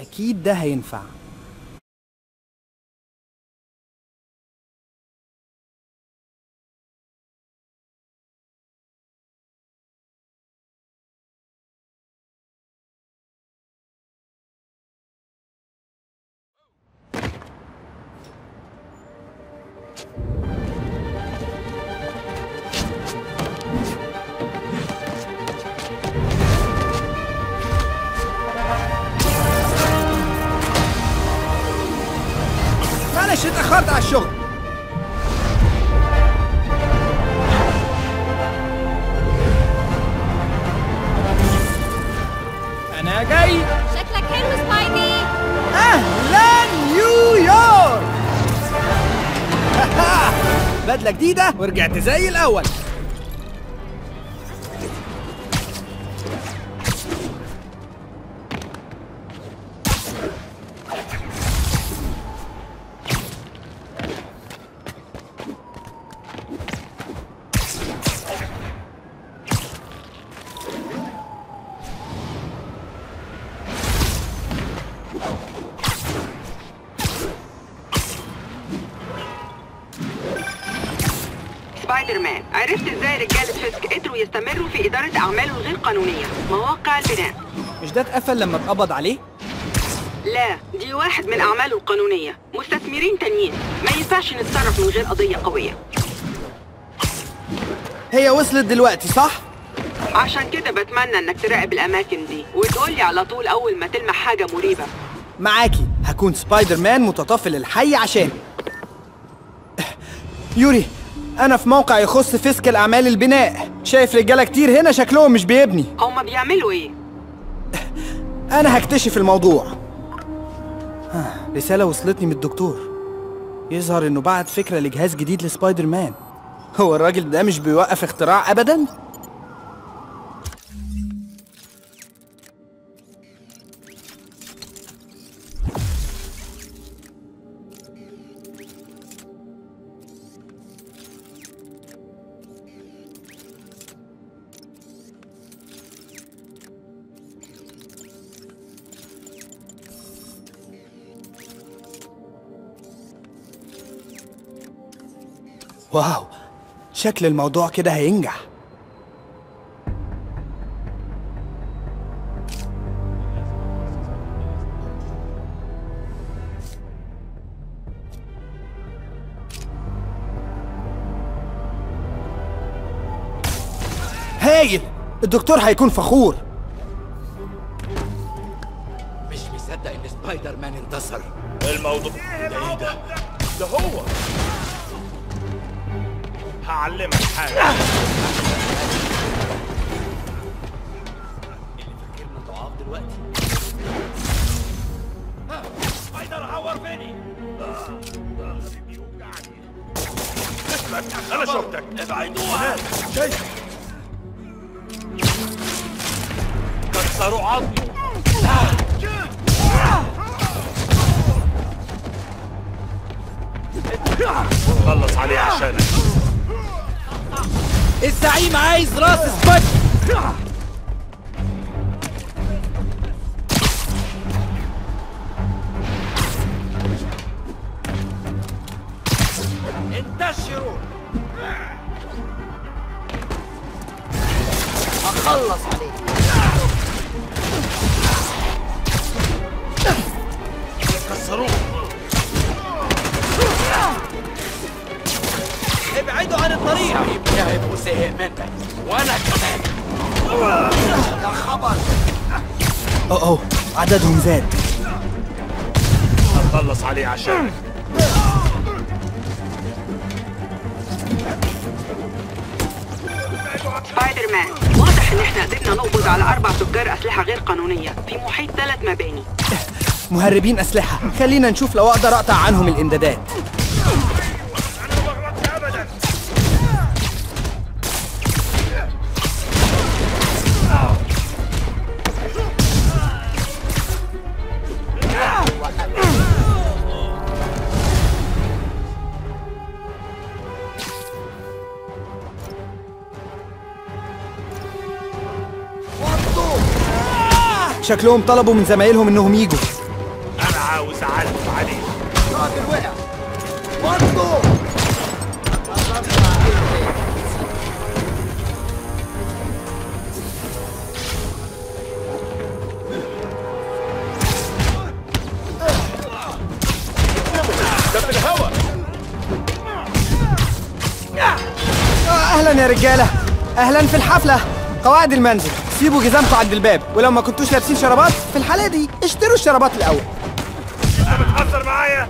أكيد ده هينفع معلش اتأخرت على الشغل أنا جاي شكلك حلو سبايدي أهلا نيويورك بدلة جديدة ورجعت زي الأول سبايدر مان عرفت ازاي رجالة فيسك قدروا يستمروا في إدارة أعماله الغير قانونية مواقع البناء مش ده اتقفل لما اتقبض عليه؟ لا دي واحد من أعماله القانونية مستثمرين تانيين ما ينفعش نتصرف من غير قضية قوية هي وصلت دلوقتي صح؟ عشان كده بتمنى انك تراقب الأماكن دي وتقولي على طول أول ما تلمح حاجة مريبة معاكي هكون سبايدر مان متطفل الحي عشان يوري أنا في موقع يخص فسك الأعمال البناء شايف رجالة كتير هنا شكلهم مش بيبني هما بيعملوا ايه؟ أنا هكتشف الموضوع ها، رسالة وصلتني من الدكتور يظهر إنه بعت فكرة لجهاز جديد لسبايدر مان هو الراجل ده مش بيوقف اختراع أبدا؟ واو شكل الموضوع كده هينجح هايل الدكتور هيكون فخور مش مصدق ان سبايدر مان انتصر الموضوع ده ايه ده؟ ده هو هعلمك حاجة سبايدر عور فيني ظهري بيوجعني اسمك انا شفتك ابعدوها شايف كسروا عظمه خلص عليه عشانك الزعيم عايز راس سبايدر انتشروا هخلص عليك كسروه ابعدوا عن الطريق تعب وزهق منك وانا كمان يا خبر أوه أوه عددهم زاد هخلص عليه عشانك سبايدر مان واضح ان احنا قدرنا نقبض على اربع تجار اسلحه غير قانونيه في محيط ثلاث مباني مهربين أسلحة خلينا نشوف لو أقدر أقطع عنهم الإمدادات شكلهم طلبوا من زمايلهم إنهم يجوا عاوز اعلم عليه راجل وقع برضه ده في الهوا آه، اهلا يا رجاله اهلا في الحفله قواعد المنزل سيبوا جزامكم عند الباب ولو ما كنتوش لابسين شرابات في الحاله دي اشتروا الشرابات الاول انت بتهزر معايا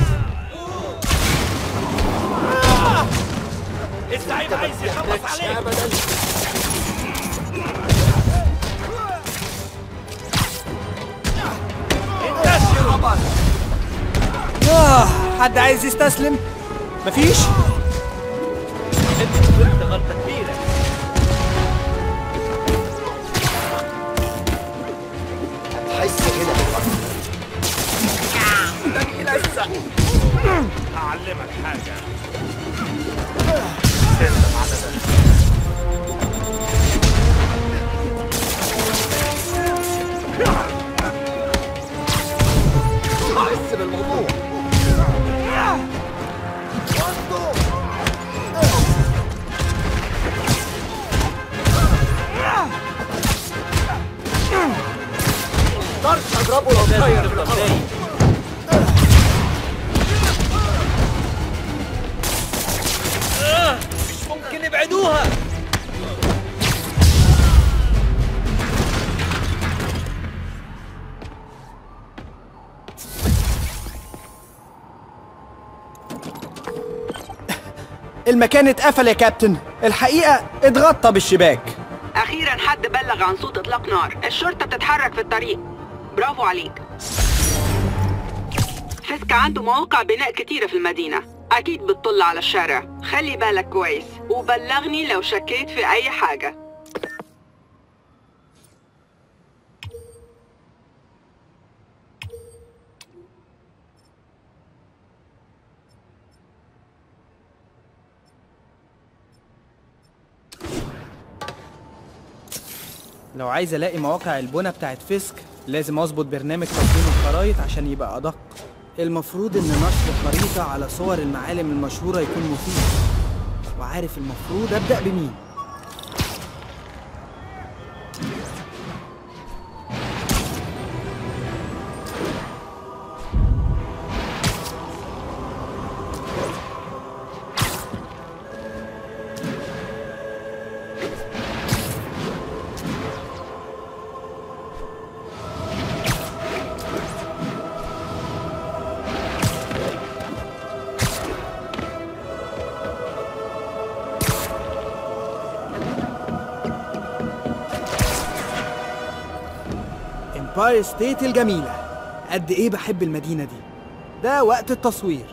الزعيم عايز يخلص عليك آه حد عايز يستسلم مفيش غلطة غلطة كبيرة هتحس كده بالوقت ده بيلزق هعلمك حاجة تندم على ده هتحس بالموضوع مقدرش اضربه لو طاير في الارض مش ممكن يبعدوها المكان اتقفل يا كابتن الحقيقه اتغطى بالشباك أخيرا حد بلغ عن صوت إطلاق نار الشرطة بتتحرك في الطريق برافو عليك فيسك عنده مواقع بناء كتيرة في المدينة أكيد بتطل على الشارع خلي بالك كويس وبلغني لو شكيت في أي حاجة لو عايز الاقي مواقع البنى بتاعت فيسك لازم اظبط برنامج تصميم الخرايط عشان يبقى ادق المفروض ان نشر خريطة على صور المعالم المشهورة يكون مفيد وعارف المفروض ابدأ بمين امباير ستيت الجميلة قد ايه بحب المدينة دي ده وقت التصوير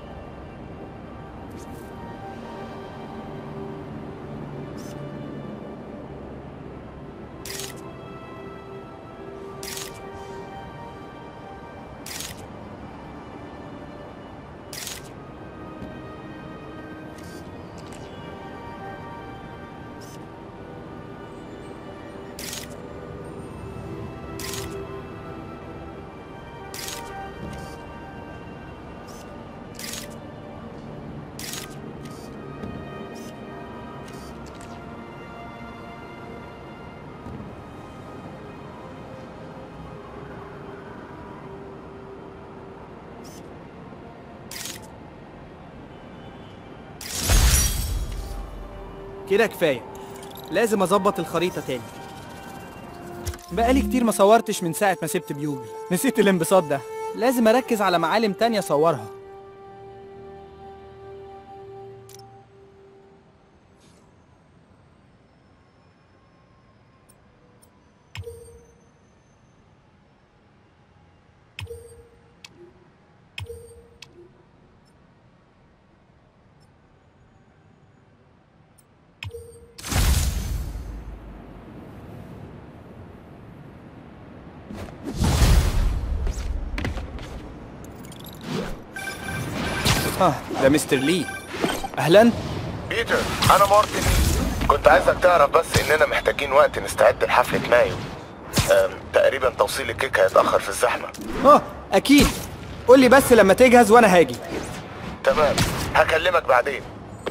كده كفاية لازم اظبط الخريطة تاني بقالي كتير ما صورتش من ساعة ما سبت بيوجل نسيت الانبساط ده لازم اركز على معالم تانية اصورها اه ده مستر لي اهلا بيتر انا مارتن كنت عايزك تعرف بس اننا محتاجين وقت نستعد لحفلة مايو أم، تقريبا توصيل الكيك هيتأخر في الزحمة اه اكيد قول لي بس لما تجهز وانا هاجي تمام هكلمك بعدين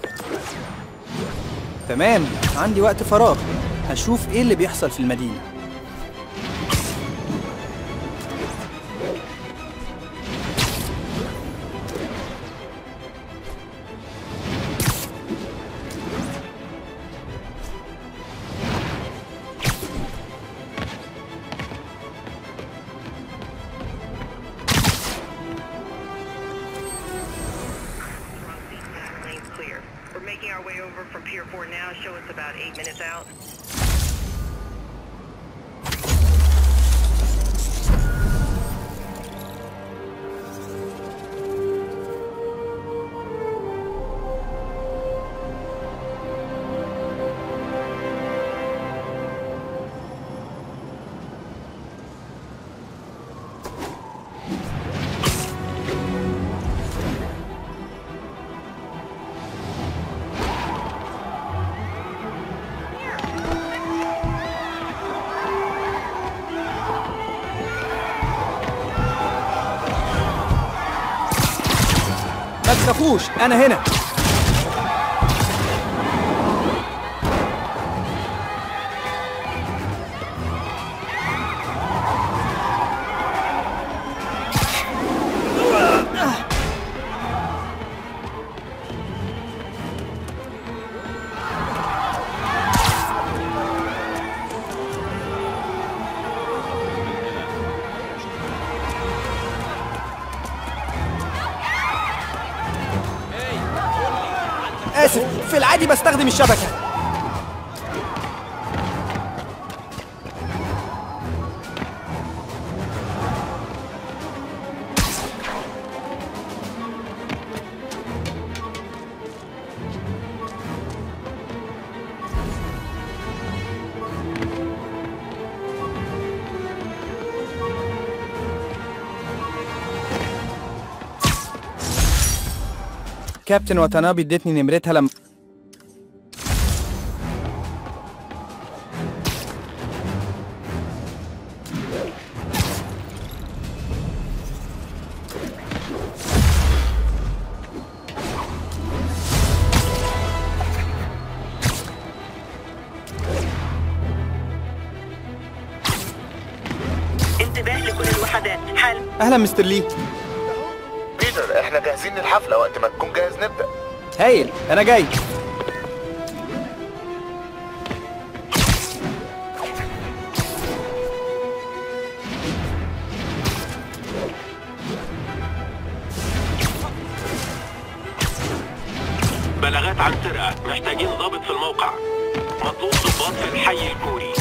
تمام عندي وقت فراغ هشوف ايه اللي بيحصل في المدينة Lane's clear. We're making our way over from Pier 4 now. Show us about eight minutes out. ما تخافوش انا هنا اسف في العادي بستخدم الشبكة كابتن واتانابي ادتني نمرتها لما انتباه لكل الوحدات حل اهلا مستر لي بيتر احنا جاهزين للحفلة وقت ما تكون جاهز نبدأ هايل انا جاي بلاغات عن سرقة محتاجين ضابط في الموقع مطلوب ضباط في الحي الكوري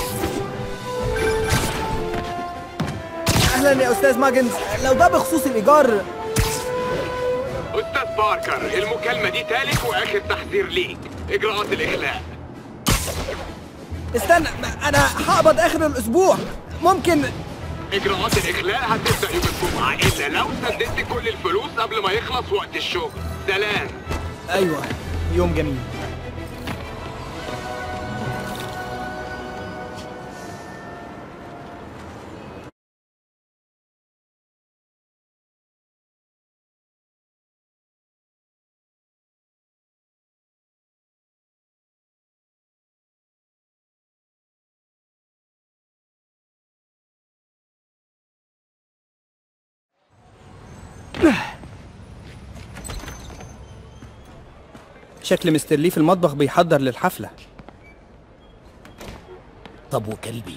اهلا يا استاذ ماجنز لو ده بخصوص الايجار أستاذ باركر المكالمة دي تالت وآخر تحذير ليك إجراءات الإخلاء استنى انا هقبض اخر الاسبوع ممكن إجراءات الإخلاء هتبدأ يوم الجمعة إلا لو سددت كل الفلوس قبل ما يخلص وقت الشغل سلام ايوه يوم جميل شكل مستر لي في المطبخ بيحضر للحفلة طب وكلبي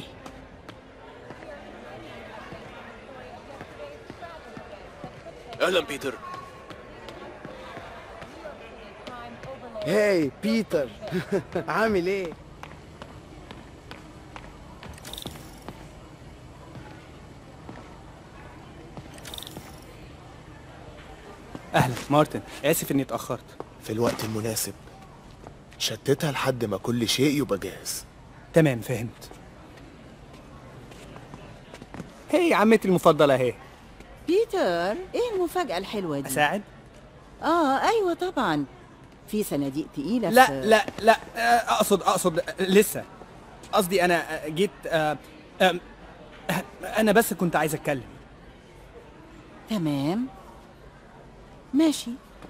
اهلا بيتر هاي بيتر عامل ايه؟ اهلا مارتن اسف اني اتاخرت في الوقت المناسب شتتها لحد ما كل شيء يبقى جاهز تمام فهمت هي عمتي المفضلة اهي بيتر ايه المفاجأة الحلوة دي؟ اساعد اه ايوه طبعا في صناديق تقيلة لا في... لا لا آه، اقصد اقصد آه، لسه قصدي انا آه، جيت آه، آه، انا بس كنت عايز اتكلم تمام ماشي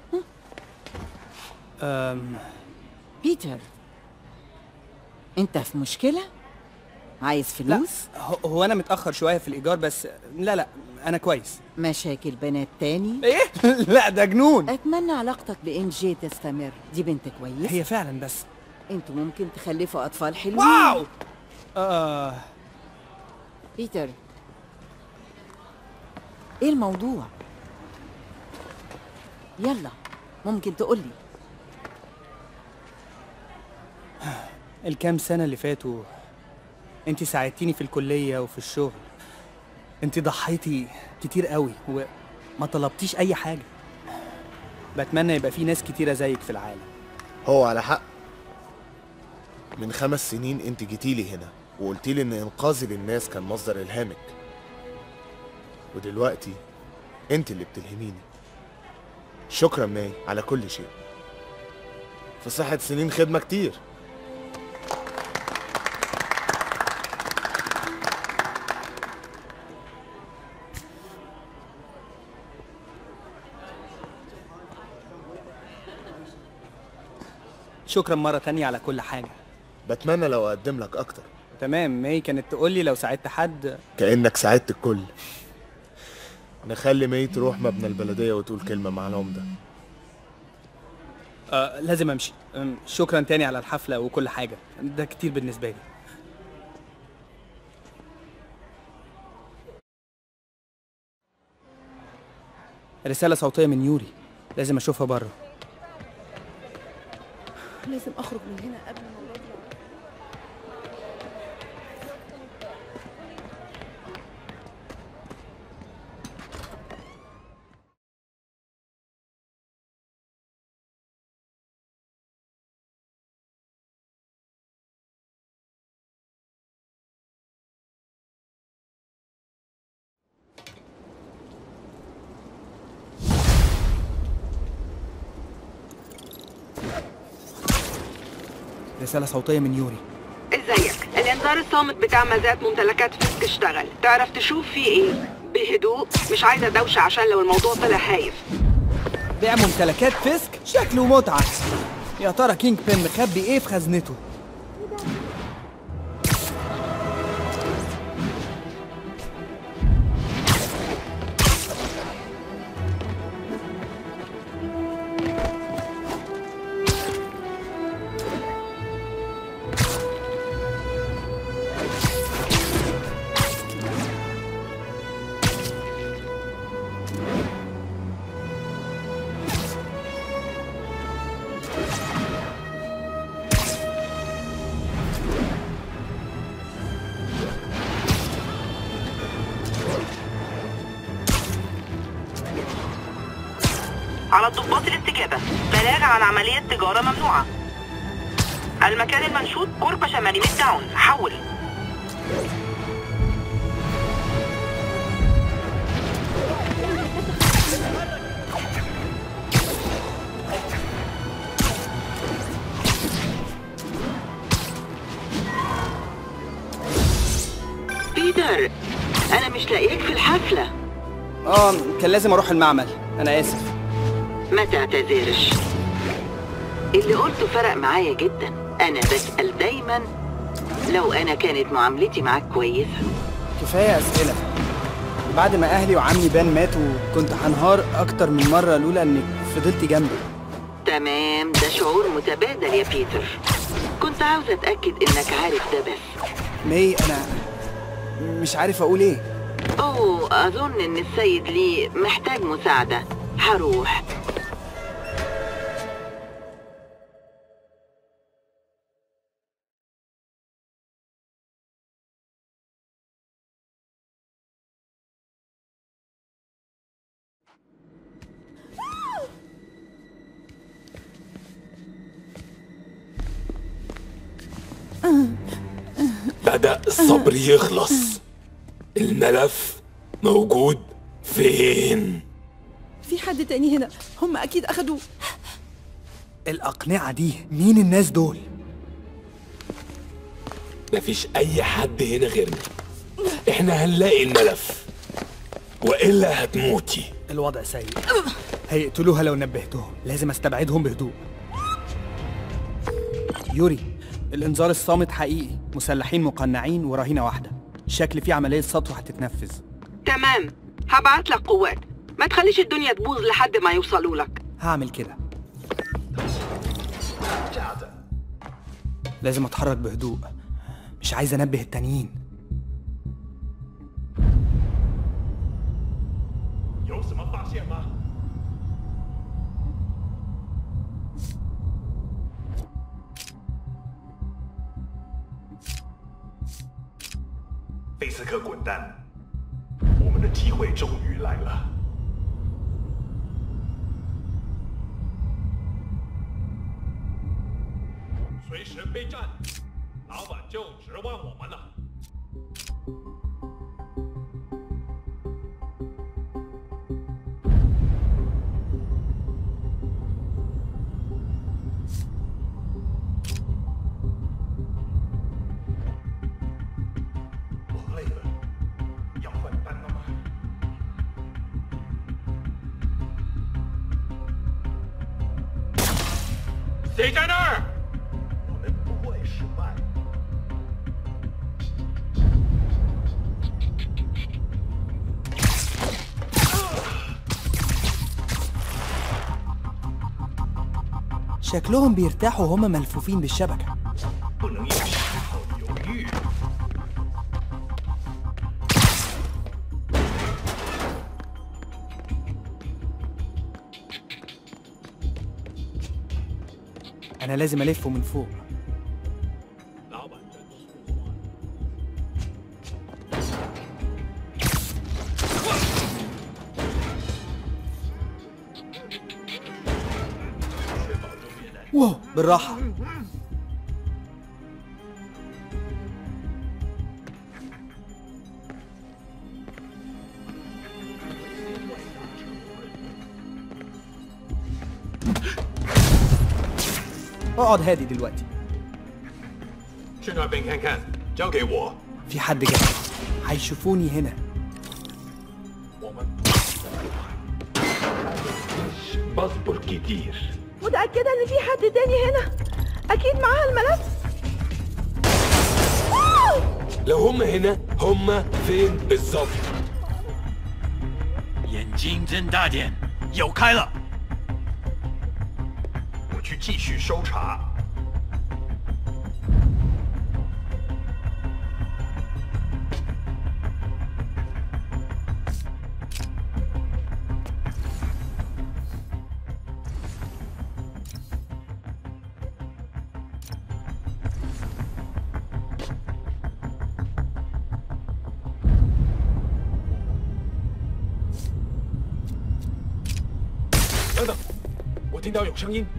أم... بيتر انت في مشكلة؟ عايز لا فلوس؟ هو- هو انا متاخر شويه في الايجار بس لا لا انا كويس مشاكل بنات تاني؟ ايه لا ده جنون اتمنى علاقتك بام جي تستمر دي بنت كويس هي فعلا بس انتوا ممكن تخلفوا اطفال حلوين واو آه بيتر ايه الموضوع يلا ممكن تقولي الكام سنه اللي فاتوا انت ساعدتيني في الكليه وفي الشغل انت ضحيتي كتير قوي وما طلبتيش اي حاجه بتمنى يبقى في ناس كتيره زيك في العالم هو على حق من خمس سنين انت جيتيلي هنا وقلتيلي ان انقاذي للناس كان مصدر الهامك ودلوقتي انت اللي بتلهميني شكرا ماي على كل شيء في صحة سنين خدمة كتير شكرا مره تانية على كل حاجه بتمنى لو اقدم لك اكتر تمام ماي كانت تقول لي لو ساعدت حد كأنك ساعدت الكل نخلي ماي تروح مبنى البلدية وتقول كلمة مع العمدة آه لازم امشي أم، شكرا تاني على الحفله وكل حاجه ده كتير بالنسبه لي رساله صوتيه من يوري لازم اشوفها بره لازم اخرج من هنا قبل ما ولادي رساله صوتيه من يوري ازيك الانذار الصامت بتاع مزاد ممتلكات فيسك اشتغل تعرف تشوف فيه ايه بهدوء مش عايزه دوشه عشان لو الموضوع طلع هايف بيع ممتلكات فيسك شكله متعه يا ترى كينج بين مخبي ايه في خزنته على الضباط الاستجابه بلاغ عن عمليه تجاره ممنوعه المكان المنشود قرب شمال ميد داون حول بيتر انا مش لاقيك في الحفله اه كان لازم اروح المعمل انا اسف ما تعتذرش اللي قلته فرق معايا جدا انا بسأل دايما لو انا كانت معاملتي معاك كويسة كفايه اسئله بعد ما اهلي وعمي بان ماتوا كنت هنهار اكتر من مره لولا انك فضلتي جنبي تمام ده شعور متبادل يا بيتر كنت عاوز اتأكد انك عارف ده بس مي انا مش عارف اقول ايه اوه اظن ان السيد لي محتاج مساعدة هروح بدأ الصبر يخلص الملف موجود فين؟ في حد تاني هنا هم اكيد اخدوه الاقنعه دي مين الناس دول مفيش أي حد هنا غيرنا احنا هنلاقي الملف وإلا هتموتي الوضع سيء هيقتلوها لو نبهتهم لازم استبعدهم بهدوء يوري الانذار الصامت حقيقي مسلحين مقنعين ورهينه واحده شكل في عمليه سطو هتتنفذ تمام هبعت لك قوات ما تخليش الدنيا تبوظ لحد ما يوصلوا لك هعمل كده لازم اتحرك بهدوء مش عايز انبه التانيين 有什么发现吗？菲斯克滚蛋！我们的机会终于来了。随时备战，老板就指望我们了。 我累了，要换班了吗？ 谁在那儿？我们不会失败。 شكلهم بيرتاحوا وهم ملفوفين بالشبكه 不能有丝毫犹豫。 انا لازم الفه من فوق 老板真是。 واو بالراحه اقعد هادي دلوقتي 去那边看看，交给我。 في حد جاي هيشوفوني هنا 我们。اصبر كتير متأكدة إن في حد تاني هنا أكيد معاها الملف لو هم هنا هم فين بالظبط 眼睛睁大点，有开了。我去继续搜查。 等等，我听到有声音。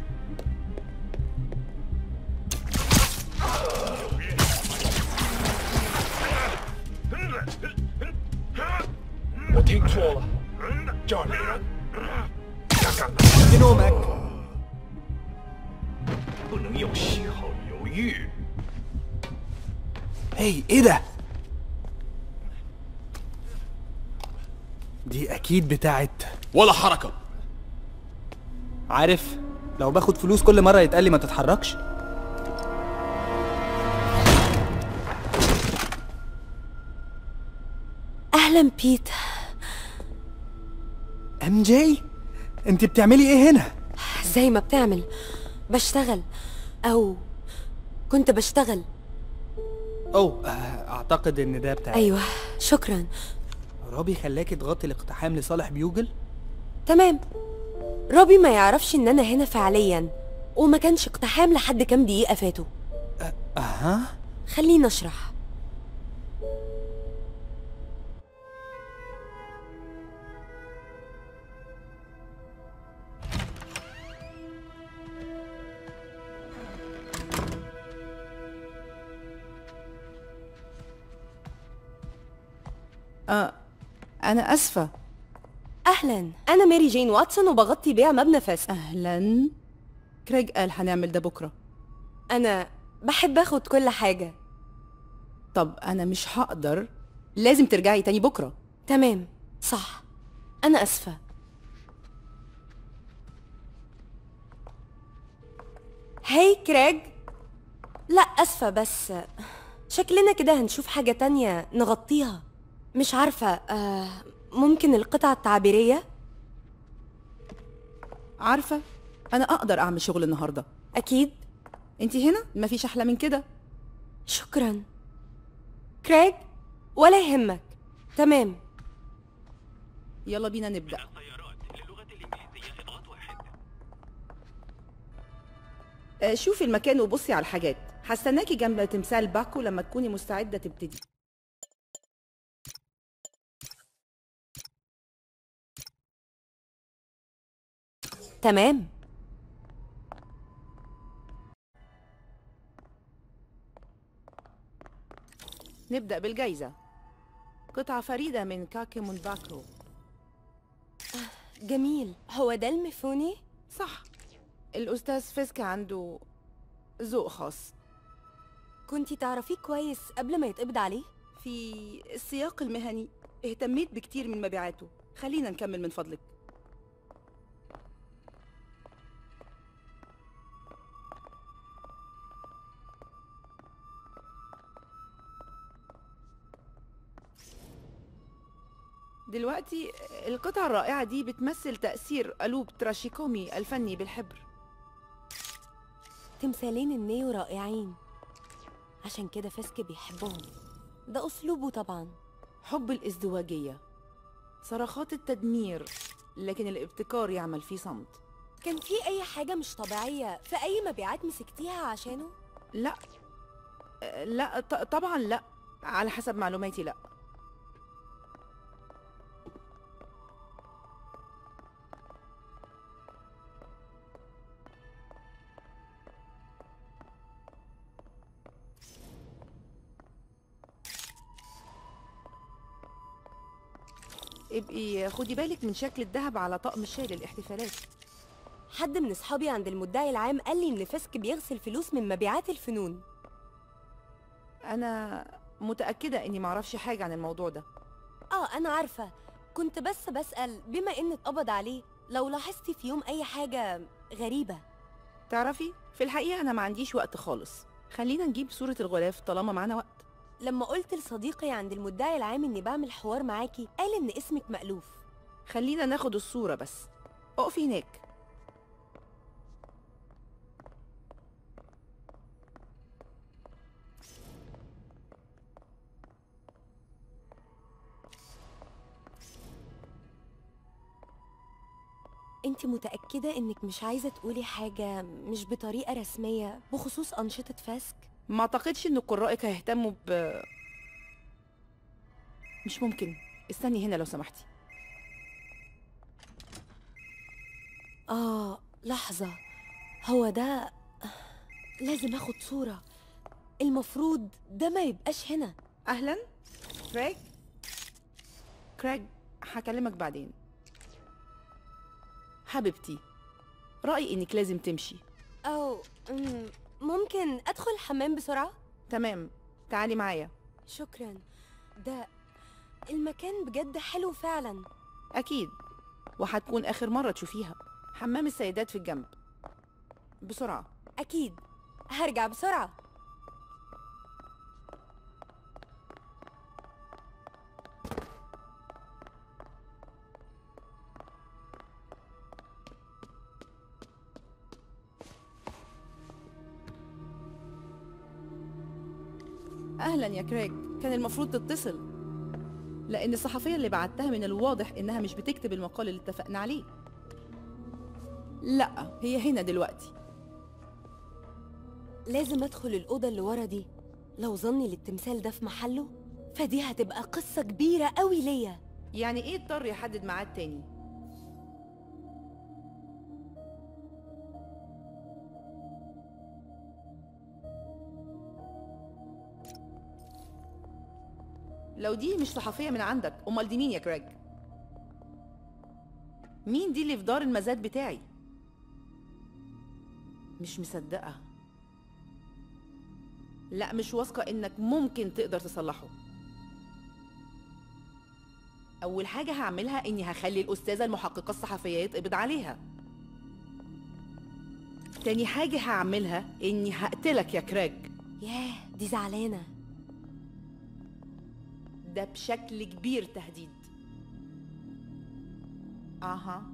我听错了，这儿没人。下岗了。 في نومك 不能有丝毫犹豫。 هي ايه ده دي اكيد بتاعت ولا حركه عارف لو باخد فلوس كل مره يتقال لي ما تتحركش أهلا بيت ام جي انت بتعملي ايه هنا زي ما بتعمل بشتغل أو كنت بشتغل اوه آه، اعتقد ان ده بتاع أيوة شكرا رابي خلاكي تغطي الاقتحام لصالح بيوجل تمام روبي ما يعرفش إن أنا هنا فعليا وما كانش اقتحام لحد كام دقيقة فاتوا اها خليني أشرح آه أنا أسفة أهلا أنا ماري جين واتسون وبغطي بيع مبنى فاسد أهلا كريج قال هنعمل ده بكرة أنا بحب أخد كل حاجة طب أنا مش هقدر لازم ترجعي تاني بكرة تمام صح أنا أسفة هاي كريج لا اسفة بس شكلنا كده هنشوف حاجة تانية نغطيها مش عارفة آه ممكن القطعة التعبيرية عارفة أنا أقدر أعمل شغل النهاردة أكيد أنت هنا مفيش أحلى من كده شكرا كريج ولا يهمك تمام يلا بينا نبدأ آه، شوفي المكان وبصي على الحاجات هستناكي جنب تمثال باكو لما تكوني مستعدة تبتدي تمام نبدأ بالجايزة قطعة فريدة من كاكي باكو جميل هو ده المفوني؟ صح الأستاذ فيسك عنده ذوق خاص كنتي تعرفيه كويس قبل ما يتقبض عليه؟ في السياق المهني اهتميت بكتير من مبيعاته خلينا نكمل من فضلك دلوقتي القطعة الرائعة دي بتمثل تأثير قلوب تراشيكومي الفني بالحبر تمثالين النيو رائعين عشان كده فاسك بيحبهم ده أسلوبه طبعا حب الازدواجية صرخات التدمير لكن الابتكار يعمل في صمت كان في أي حاجة مش طبيعية في أي مبيعات مسكتيها عشانه؟ لا أه، لا ط- طبعا لا على حسب معلوماتي لا ابقي خدي بالك من شكل الذهب على طقم الشاي للاحتفالات حد من أصحابي عند المدعي العام قال لي إن فاسك بيغسل فلوس من مبيعات الفنون انا متأكدة اني معرفش حاجة عن الموضوع ده آه أنا عارفة كنت بس بسأل بما إن اتقبض عليه لو لاحظتي في يوم أي حاجة غريبة تعرفي في الحقيقة انا ما عنديش وقت خالص خلينا نجيب صورة الغلاف طالما معانا وقت لما قلت لصديقي عند المدعي العام إني بعمل حوار معاكي قال إن اسمك مألوف خلينا ناخد الصورة بس اقفي هناك انت متأكدة انك مش عايزة تقولي حاجة مش بطريقة رسمية بخصوص أنشطة فاسك؟ ما اعتقدش ان قرائك هيهتموا ب مش ممكن استني هنا لو سمحتي آه لحظة هو ده لازم اخد صورة المفروض ده ما يبقاش هنا اهلا كريج كريج هكلمك بعدين حبيبتي رأيي انك لازم تمشي أو أمم، ممكن أدخل الحمام بسرعة؟ تمام تعالي معايا شكرا ده المكان بجد حلو فعلا اكيد وهتكون اخر مرة تشوفيها حمام السيدات في الجنب بسرعة أكيد هرجع بسرعة اهلا يا كريج كان المفروض تتصل لان الصحفيه اللي بعتها من الواضح انها مش بتكتب المقال اللي اتفقنا عليه لا هي هنا دلوقتي لازم أدخل الأوضة اللي ورا دي لو ظني للتمثال ده في محله فدي هتبقى قصة كبيرة قوي ليا يعني ايه اضطر يحدد ميعاد تاني لو دي مش صحفية من عندك امال دي مين يا كريج مين دي اللي في دار المزاد بتاعي مش مصدقة لا مش واثقة انك ممكن تقدر تصلحه اول حاجة هعملها اني هخلي الاستاذة المحققة الصحفية يتقبض عليها تاني حاجة هعملها إني هقتلك يا كراج ياه دي زعلانة ده بشكل كبير تهديد أها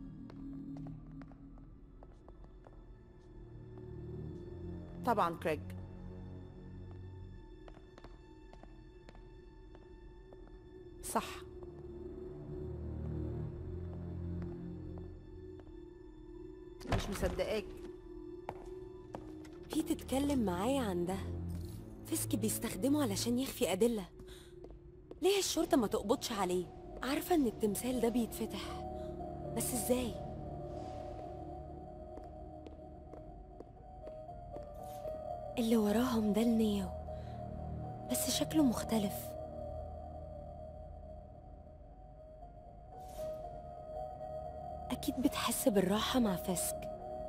طبعا كريج صح مش مصدقاك في تتكلم معايا عن ده فيسك بيستخدمه علشان يخفي أدلة ليه الشرطة ما تقبضش عليه عارفة إن التمثال ده بيتفتح بس إزاي اللي وراهم ده النيو بس شكله مختلف أكيد بتحس بالراحة مع فيسك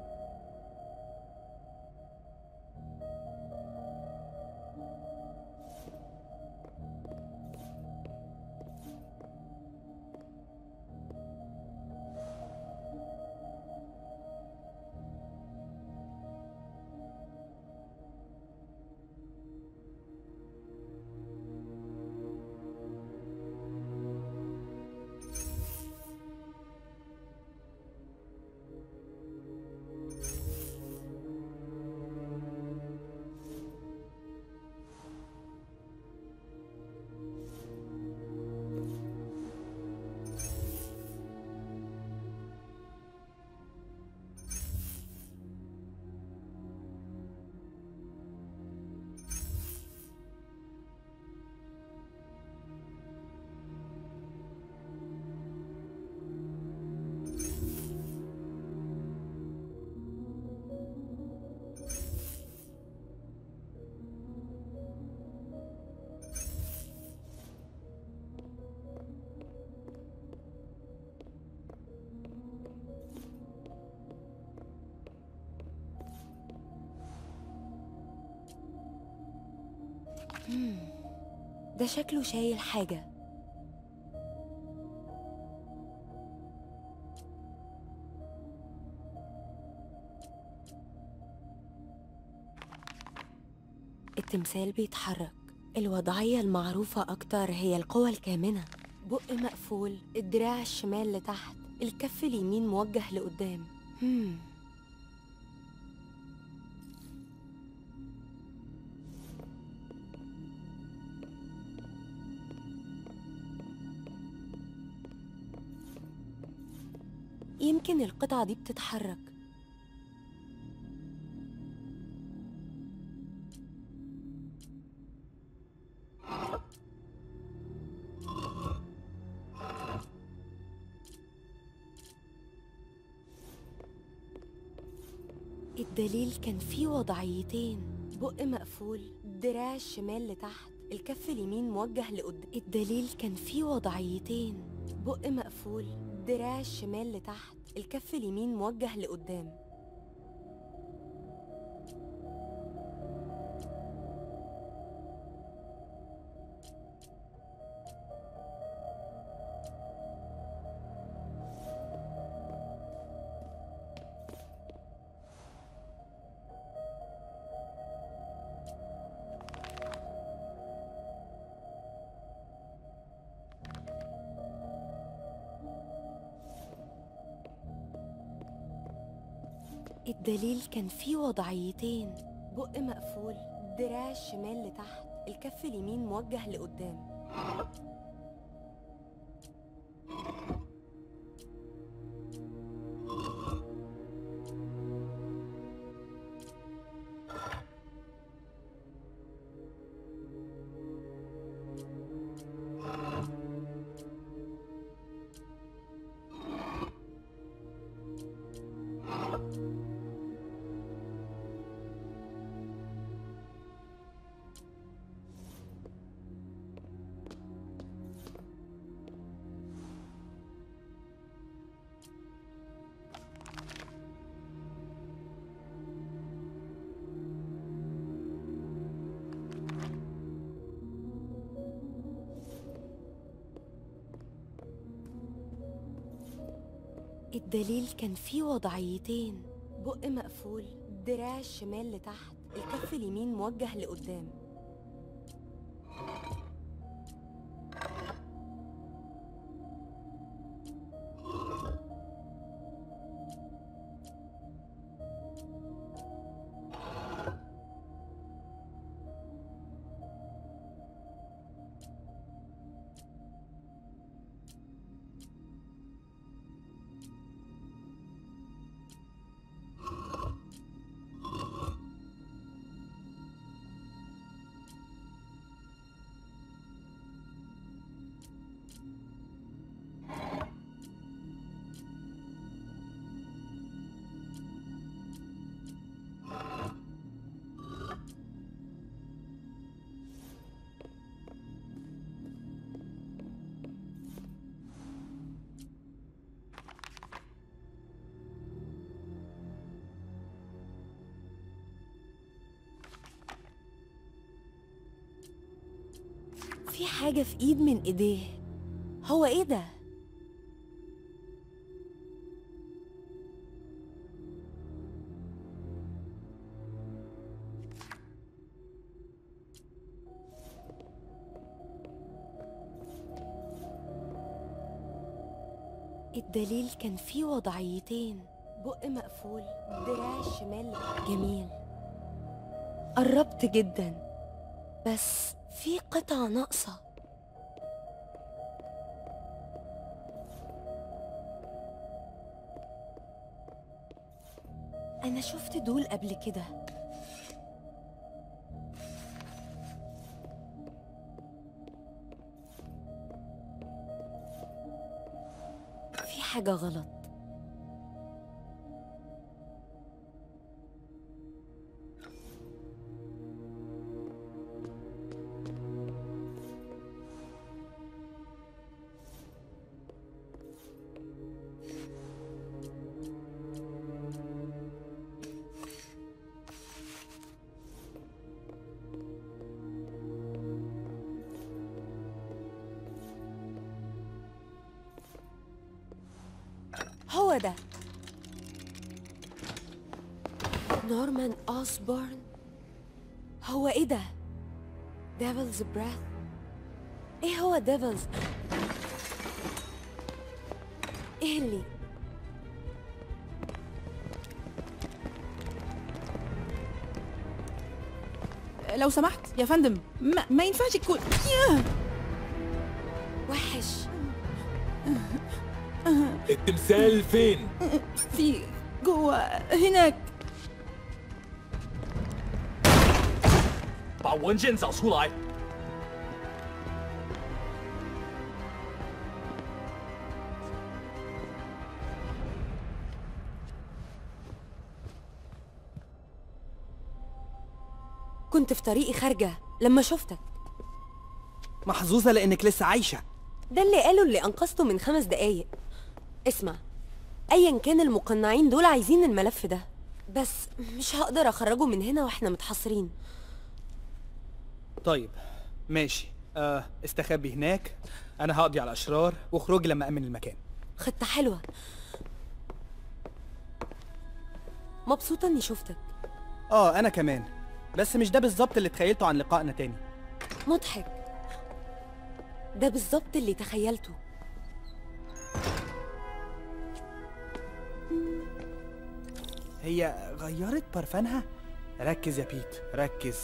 مم. ده شكله شايل حاجة التمثال بيتحرك الوضعية المعروفة أكتر هي القوة الكامنة بق مقفول الدراع الشمال لتحت الكف اليمين موجه لقدام هم. يمكن القطعة دي بتتحرك الدليل كان فيه وضعيتين بق مقفول الدراع الشمال لتحت الكف اليمين موجه لقدام الدليل كان فيه وضعيتين بق مقفول الدراع الشمال لتحت الكف اليمين موجه لقدام الدليل كان فيه وضعيتين بق مقفول الدراع الشمال لتحت الكف اليمين موجه لقدام الدليل كان فيه وضعيتين بق مقفول دراع الشمال لتحت الكف اليمين موجه لقدام في حاجة في ايد من ايديه هو ايه ده؟ الدليل كان فيه وضعيتين بق مقفول دراع الشمال جميل قربت جدا بس في قطعة ناقصة أنا شفت دول قبل كده في حاجة غلط هو ده نورمان أوسبورن هو ايه ده؟ ديفلز براث ايه هو ديفلز ايه اللي لو سمحت يا فندم ما, ما ينفعش تكون ياه. وحش التمثال فين؟ في جوه هناك 把文件找出来。 كنت في طريقي خارجة لما شفتك محظوظة لأنك لسه عايشة ده اللي قاله اللي أنقذته من خمس دقايق اسمع أيا كان المقنعين دول عايزين الملف ده بس مش هقدر أخرجه من هنا وإحنا متحصرين طيب ماشي آه استخبي هناك أنا هقضي على الأشرار واخرجي لما أمن المكان خطة حلوة مبسوطة إني شفتك آه أنا كمان بس مش ده بالظبط اللي تخيلته عن لقائنا تاني مضحك ده بالظبط اللي تخيلته هي غيرت برفانها ركز يا بيت ركز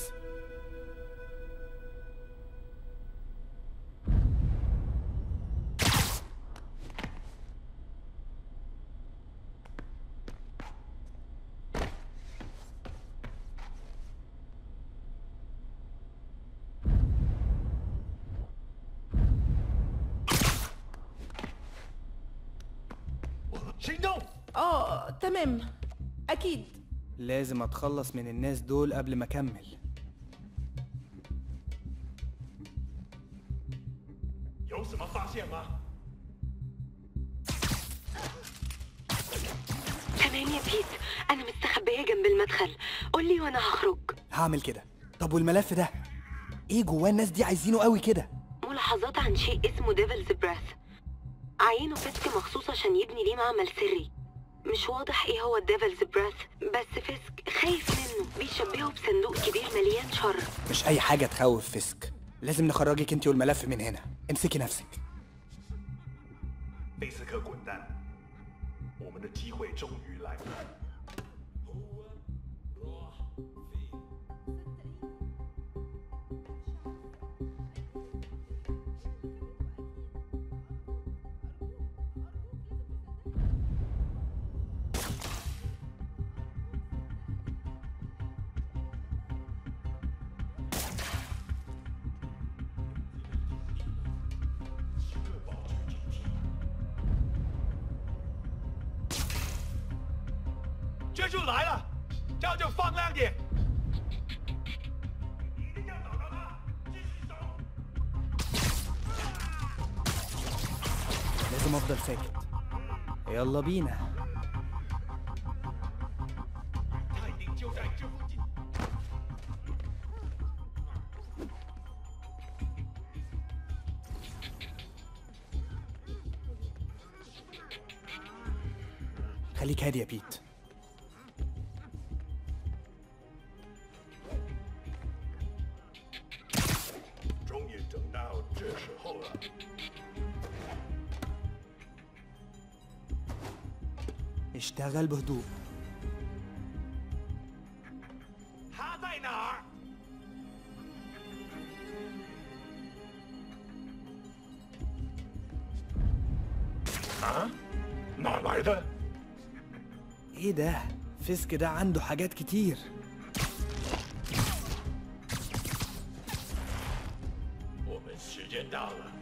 اه تمام اكيد لازم أتخلص من الناس دول قبل ما أكمل 有什么发现吗？ تمام يا بيت انا مستخبيه جنب المدخل قولي وانا هخرج هعمل كده طب والملف ده ايه جواه الناس دي عايزينه قوي كده ملاحظات عن شيء اسمه ديفلز براث عينه فسك مخصوص عشان يبني ليه معمل سري مش واضح ايه هو الديفلز براث بس فيسك خايف منه بيشبهه بصندوق كبير مليان شر مش اي حاجه تخوف فيسك لازم نخرجك انت والملف من هنا امسكي نفسك 贝斯克滚蛋！我们的机会终于来了。 蜘蛛来了，这样就放亮点。 لازم افضل ساكت يلا بينا 他一定就在这附近。 خليك هادي يا بيت 终于等到这时候了。 اشتغل بهدوء 他在哪儿？ 啊？哪来的？ ايه ده فيسك ده عنده حاجات كتير 我们时间到了。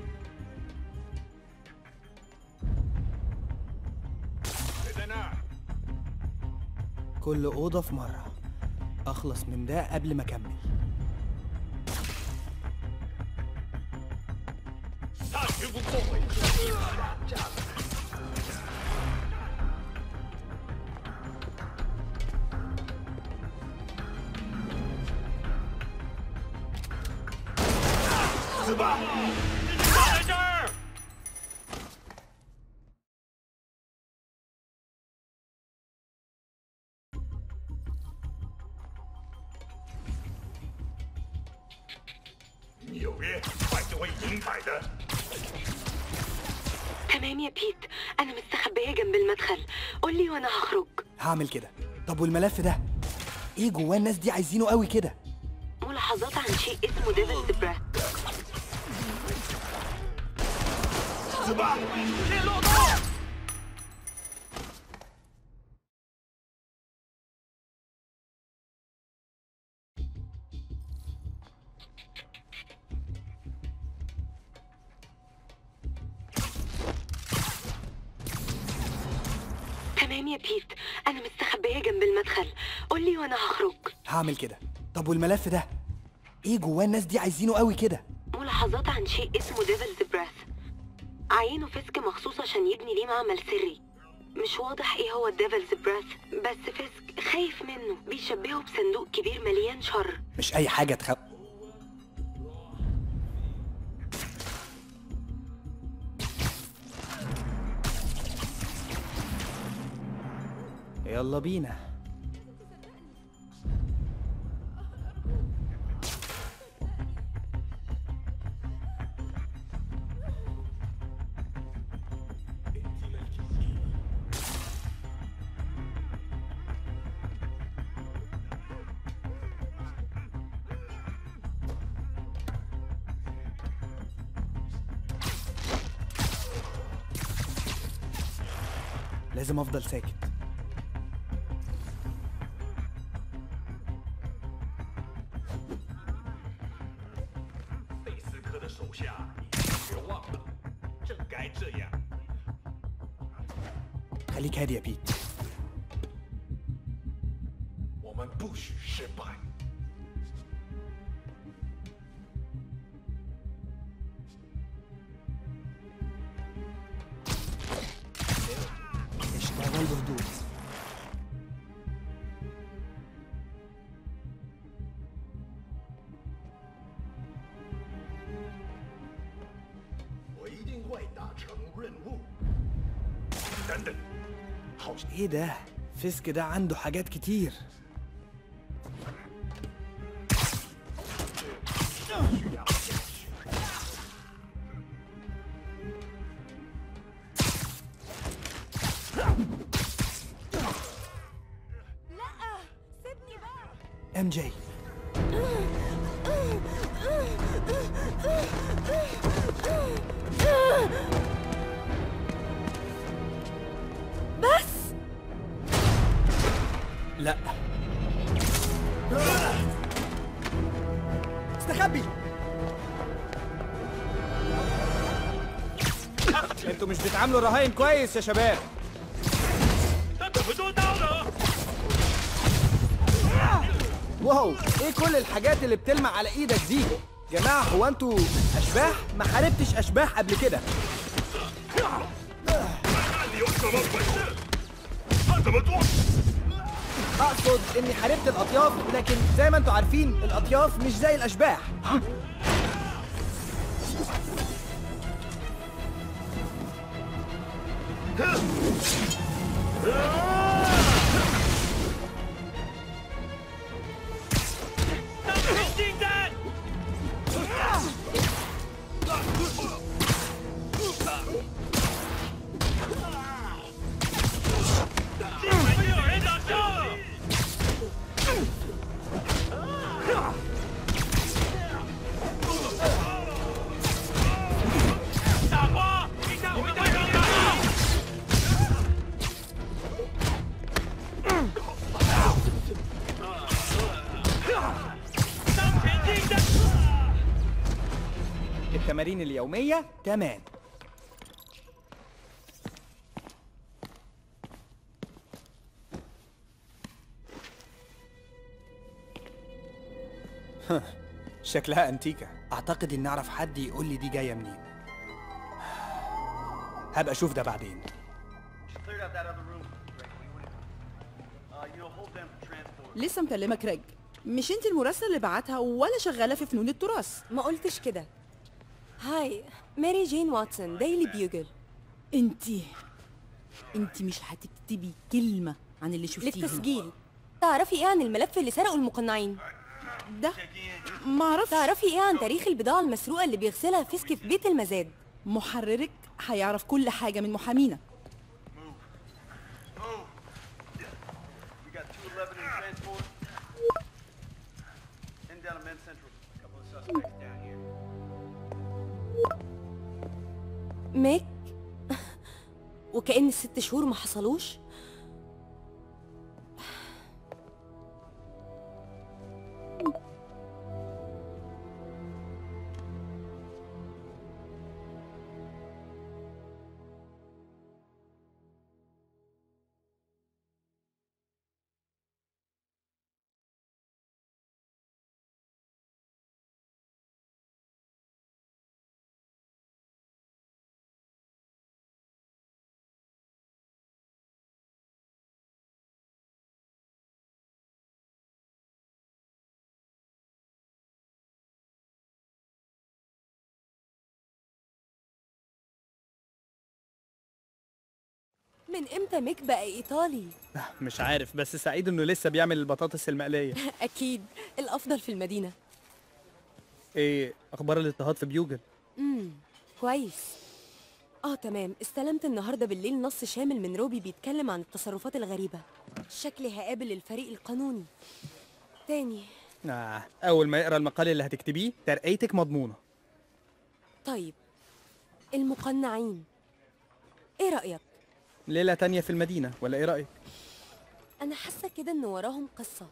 谁在那儿？ كل اوضه في مره اخلص من ده قبل ما اكمل 他绝不后悔这一场战。 死吧！你打在这儿！ 纽约快就会赢摆的。 تمام يا بيت انا مستخبيه جنب المدخل قولي وانا هخرج هعمل كده طب والملف ده ايه جواه الناس دي عايزينه قوي كده ملاحظات عن شيء اسمه ديفلز براث 死吧！列落洞！ تمام يا بيت انا مستخبيه جنب المدخل قولي وانا هخرج هعمل كده طب والملف ده ايه جواه الناس دي عايزينه قوي كده ملاحظات عن شيء اسمه ديفلز براث عينه فيسك مخصوص عشان يبني ليه معمل سري مش واضح ايه هو الديفلز براث بس فيسك خايف منه بيشبهه بصندوق كبير مليان شر مش اي حاجه تخوف يلا بينا لازم افضل ساكت 贝斯科的手下已经绝望了，正该这样。 خليك هادي يا بيت 我们不许失败。 اشتغل بهدوء 我一定会达成任务。等等， ايه ده فيسك ده عنده حاجات كتير لا سيبني بقى ام جي بس لا استخبي انتوا مش بتعاملوا الرهاين كويس يا شباب 他怎么做到的？ واو ايه كل الحاجات اللي بتلمع على ايدك دي جماعه هو انتوا اشباح ما حاربتش اشباح قبل كده 你有什么本事？他怎么做？ اقصد اني حاربت الاطياف لكن زي ما انتوا عارفين الاطياف مش زي الاشباح التمارين اليوميه كمان شكلها انتيكا اعتقد اني اعرف حد يقول لي دي جايه منين هبقى اشوف ده بعدين Cleared out that other room. Greg, we wouldn't- Uh, you'll hold them for transport. لسه مكلمة كريج مش انت المراسلة اللي بعتها ولا شغالة في فنون التراث ما قلتش كده هاي ماري جين واتسون ديلي بيوجل انتي انتي مش هتكتبي كلمة عن اللي شفتيه هنا. للتسجيل تعرفي ايه عن الملف اللي سرقه المقنعين ده معرفش تعرفي ايه عن تاريخ البضاعة المسروقة اللي بيغسلها فيسك في بيت المزاد محررك هيعرف كل حاجة من محامينا We got two 11 in transport. And down to Men's Central. A couple of suspects down here. ميك وكأن الست شهور ما حصلوش من امتى ميك بقى ايطالي مش عارف بس سعيد انه لسه بيعمل البطاطس المقليه اكيد الافضل في المدينه ايه اخبار الاضطهاد في بيوجل امم كويس اه تمام استلمت النهارده بالليل نص شامل من روبي بيتكلم عن التصرفات الغريبه شكلي هقابل الفريق القانوني تاني آه. اول ما يقرا المقال اللي هتكتبيه ترقيتك مضمونه طيب المقنعين ايه رايك ليله تانية في المدينه ولا ايه رايك انا حاسه كده ان وراهم قصه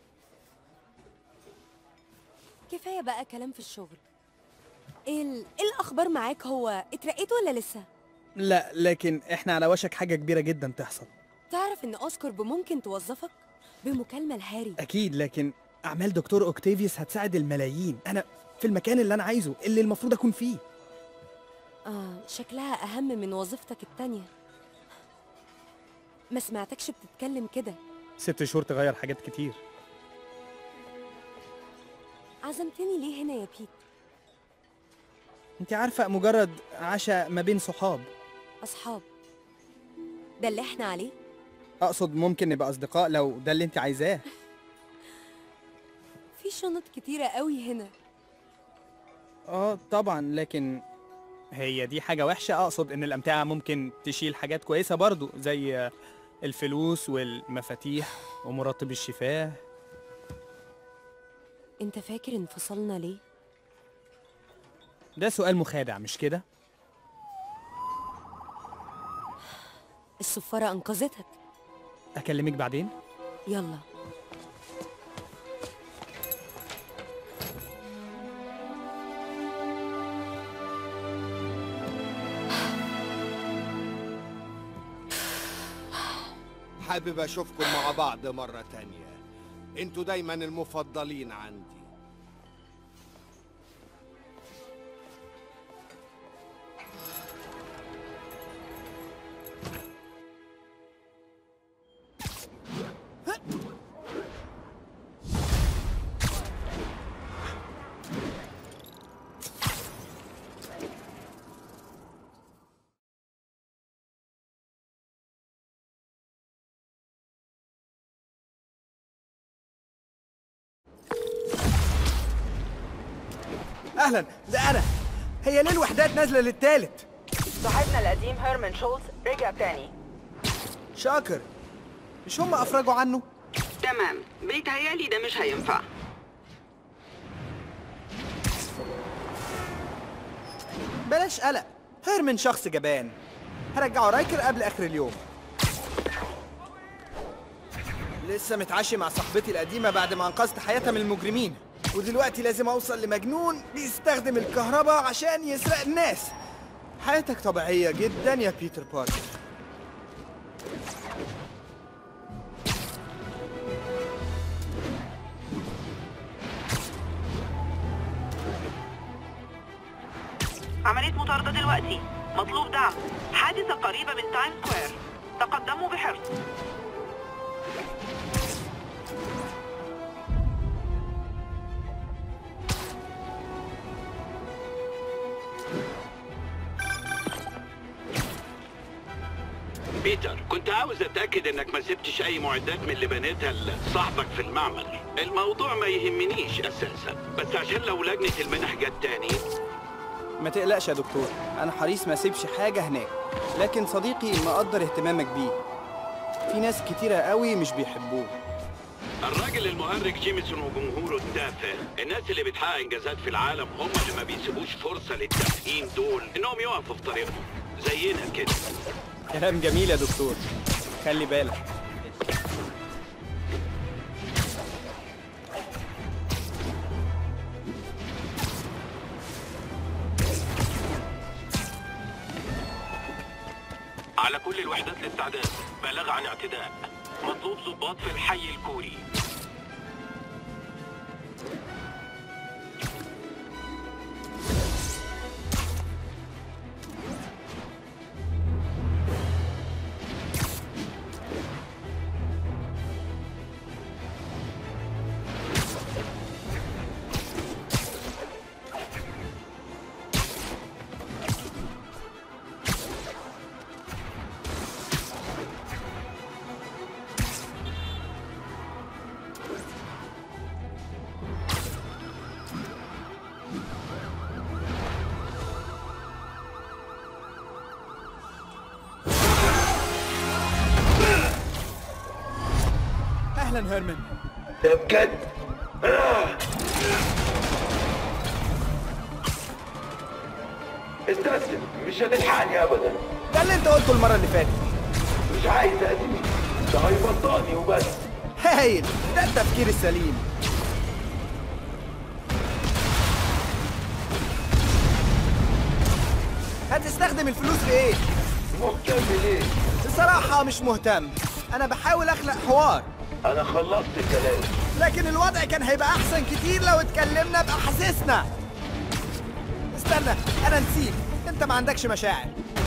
كفايه بقى كلام في الشغل ايه ال... ايه الاخبار معاك هو اترقيت ولا لسه لا لكن احنا على وشك حاجه كبيره جدا تحصل تعرف ان اوسكارب ممكن توظفك بمكالمه لهاري اكيد لكن اعمال دكتور اوكتافيوس هتساعد الملايين انا في المكان اللي انا عايزه اللي المفروض اكون فيه اه شكلها اهم من وظيفتك التانية ما سمعتكش بتتكلم كده ست شهور تغير حاجات كتير عزمتني ليه هنا يا بيت انت عارفه مجرد عشاء ما بين صحاب اصحاب ده اللي احنا عليه اقصد ممكن نبقى اصدقاء لو ده اللي انت عايزاه في شنط كتيرة قوي هنا اه طبعا لكن هي دي حاجة وحشة اقصد ان الامتعة ممكن تشيل حاجات كويسة برضو زي الفلوس والمفاتيح ومرطب الشفاه انت فاكر انفصلنا ليه؟ ده سؤال مخادع مش كده؟ الصفارة انقذتك اكلمك بعدين؟ يلا حابب اشوفكم مع بعض مرة تانية انتوا دايما المفضلين عندي اهلا ده انا هي ليه الوحدات نازلة للتالت؟ صاحبنا القديم هيرمان شولز رجع تاني شاكر مش هم افرجوا عنه؟ تمام بيتهيألي ده مش هينفع بلاش قلق هيرمن شخص جبان هرجعه رايكر قبل اخر اليوم لسه متعشي مع صاحبتي القديمة بعد ما انقذت حياتها من المجرمين ودلوقتي لازم اوصل لمجنون بيستخدم الكهرباء عشان يسرق الناس حياتك طبيعية جدا يا بيتر باركر عملية مطاردة دلوقتي مطلوب دعم حادثة قريبة من تايم سكوير تقدموا بحرص بيتر كنت عاوز اتاكد انك ما سبتش اي معدات من اللي بنيتها لصاحبك في المعمل الموضوع ما يهمنيش اساسا بس عشان لو لجنه المنح جت تاني ما تقلقش يا دكتور انا حريص ما اسيبش حاجة هناك لكن صديقي مقدر اهتمامك بيه في ناس كتيرة قوي مش بيحبوه الراجل المؤرخ جيمسون وجمهوره التافه الناس اللي بتحقق انجازات في العالم هم اللي ما بيسيبوش فرصه للتافهين دول انهم يقفوا في طريقهم زينا كده كلام جميل يا دكتور خلي بالك على كل الوحدات الاستعداد بلاغ عن اعتداء مطلوب ضباط في الحي الكوري اهلا هيرمان ده بجد استسلم مش هتلحقني ابدا ده اللي انت قلته المرة اللي فاتت مش عايز اذي ده هيبطئني وبس هايل ده التفكير السليم هتستخدم الفلوس في ايه؟ مهتم ليه؟ بصراحة مش مهتم أنا بحاول أخلق حوار انا خلصت كلامي لكن الوضع كان هيبقى أحسن كتير لو اتكلمنا بأحاسيسنا استنى أنا نسيت أنت ما عندكش مشاعر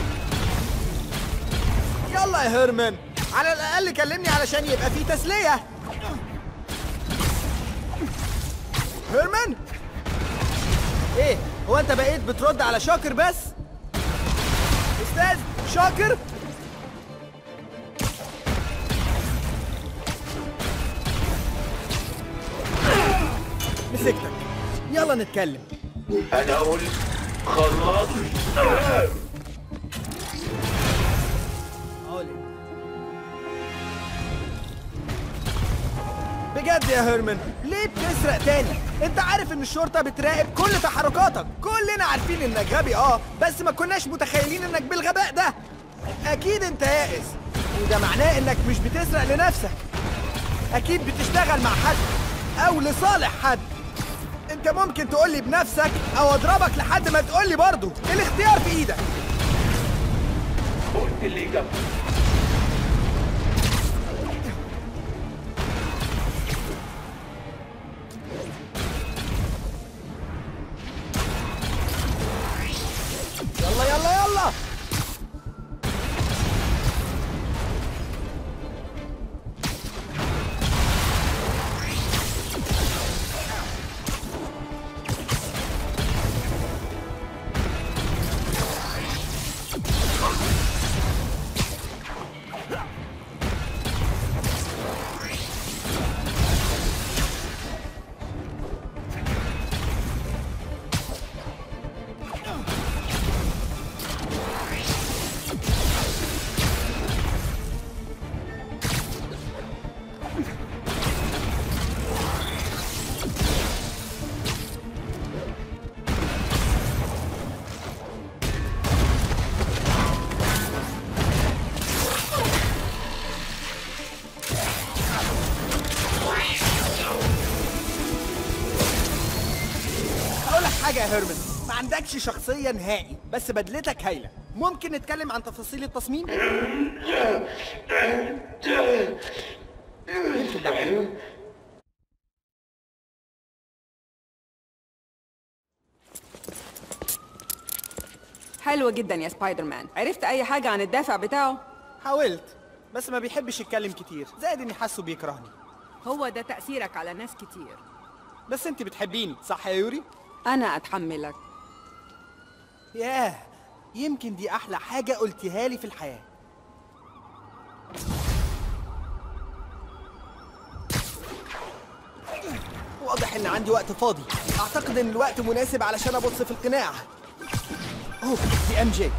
يلا يا هيرمان على الأقل كلمني علشان يبقى في تسلية هيرمان إيه هو أنت بقيت بترد على شاكر بس أستاذ شاكر مسكتك يلا نتكلم انا اقول خلاص بجد يا هيرمان ليه بتسرق تاني انت عارف ان الشرطه بتراقب كل تحركاتك كلنا عارفين انك غبي اه بس ما كناش متخيلين انك بالغباء ده اكيد انت يائس وده معناه انك مش بتسرق لنفسك اكيد بتشتغل مع حد او لصالح حد انت ممكن تقولي بنفسك او اضربك لحد ما تقولي برضه الاختيار في ايدك قلت اللي جنبي يلا يلا يلا اقول لك حاجه يا هيرمان ما عندكش شخصيه نهائي بس بدلتك هايله ممكن نتكلم عن تفاصيل التصميم يمكن ده حلو. حلوة جدا يا سبايدر مان عرفت أي حاجة عن الدافع بتاعه؟ حاولت بس ما بيحبش يتكلم كتير زائد اني حاسه بيكرهني هو ده تأثيرك على ناس كتير بس انت بتحبيني صح يا يوري أنا أتحملك ياه يمكن دي احلى حاجه قلتيها لي في الحياه واضح ان عندي وقت فاضي اعتقد ان الوقت مناسب علشان ابص في القناع اوه دي ام جي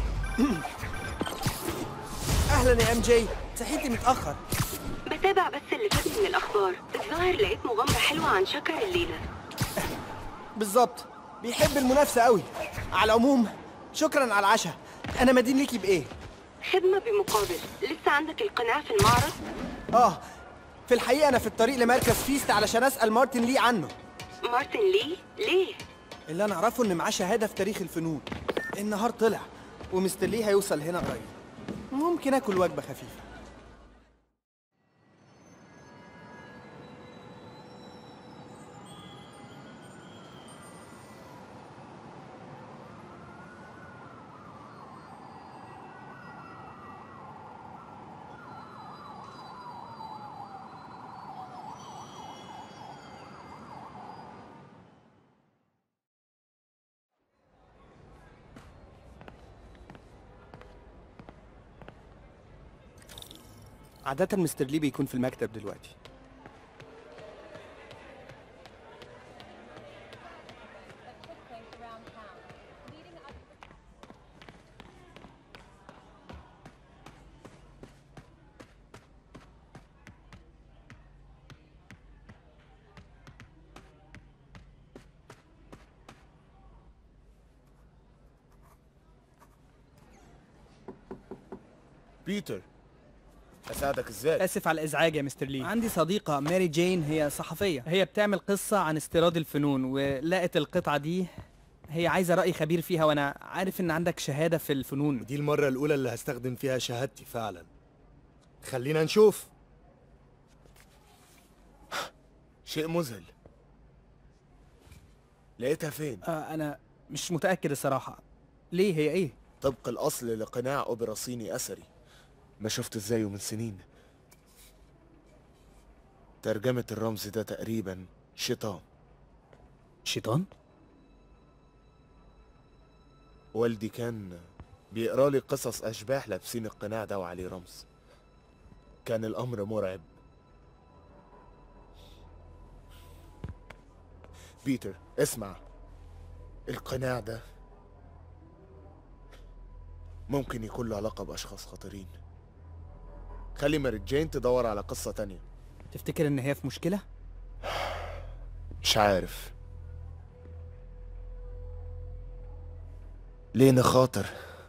اهلا يا ام جي صحيتي متاخر بتابع بس اللي فات من الأخبار الظاهر لقيت مغامرة حلوة عن شكر الليلة بالظبط بيحب المنافسه قوي على العموم شكرا على العشاء انا مدين ليكي بايه خدمة بمقابل لسه عندك القناع في المعرض اه في الحقيقه انا في الطريق لمركز فيست علشان اسال مارتن لي عنه مارتن لي ليه؟ اللي انا اعرفه ان معاه شهاده في تاريخ الفنون النهار طلع ومستر لي هيوصل هنا قريب ممكن اكل وجبه خفيفه عادة مستر لي بيكون في المكتب دلوقتي بيتر اساعدك ازاي اسف على الازعاج يا مستر لي عندي صديقه ماري جين هي صحفيه هي بتعمل قصه عن استيراد الفنون ولقت القطعه دي هي عايزه راي خبير فيها وانا عارف ان عندك شهاده في الفنون دي المرة الأولى اللي هستخدم فيها شهادتي فعلا خلينا نشوف شيء مذهل لقيتها فين؟ آه انا مش متاكد الصراحه ليه هي ايه طبق الأصل لقناع أوبرا صيني أثري ما شفت زيه من سنين ترجمة الرمز ده تقريبا شيطان شيطان؟ والدي كان بيقرا لي قصص أشباح لابسين القناع ده وعليه رمز كان الأمر مرعب بيتر اسمع القناع ده ممكن يكون له علاقة بأشخاص خطيرين خلي ماري جين تدور على قصة تانية تفتكر ان هي في مشكله مش عارف ليه نخاطر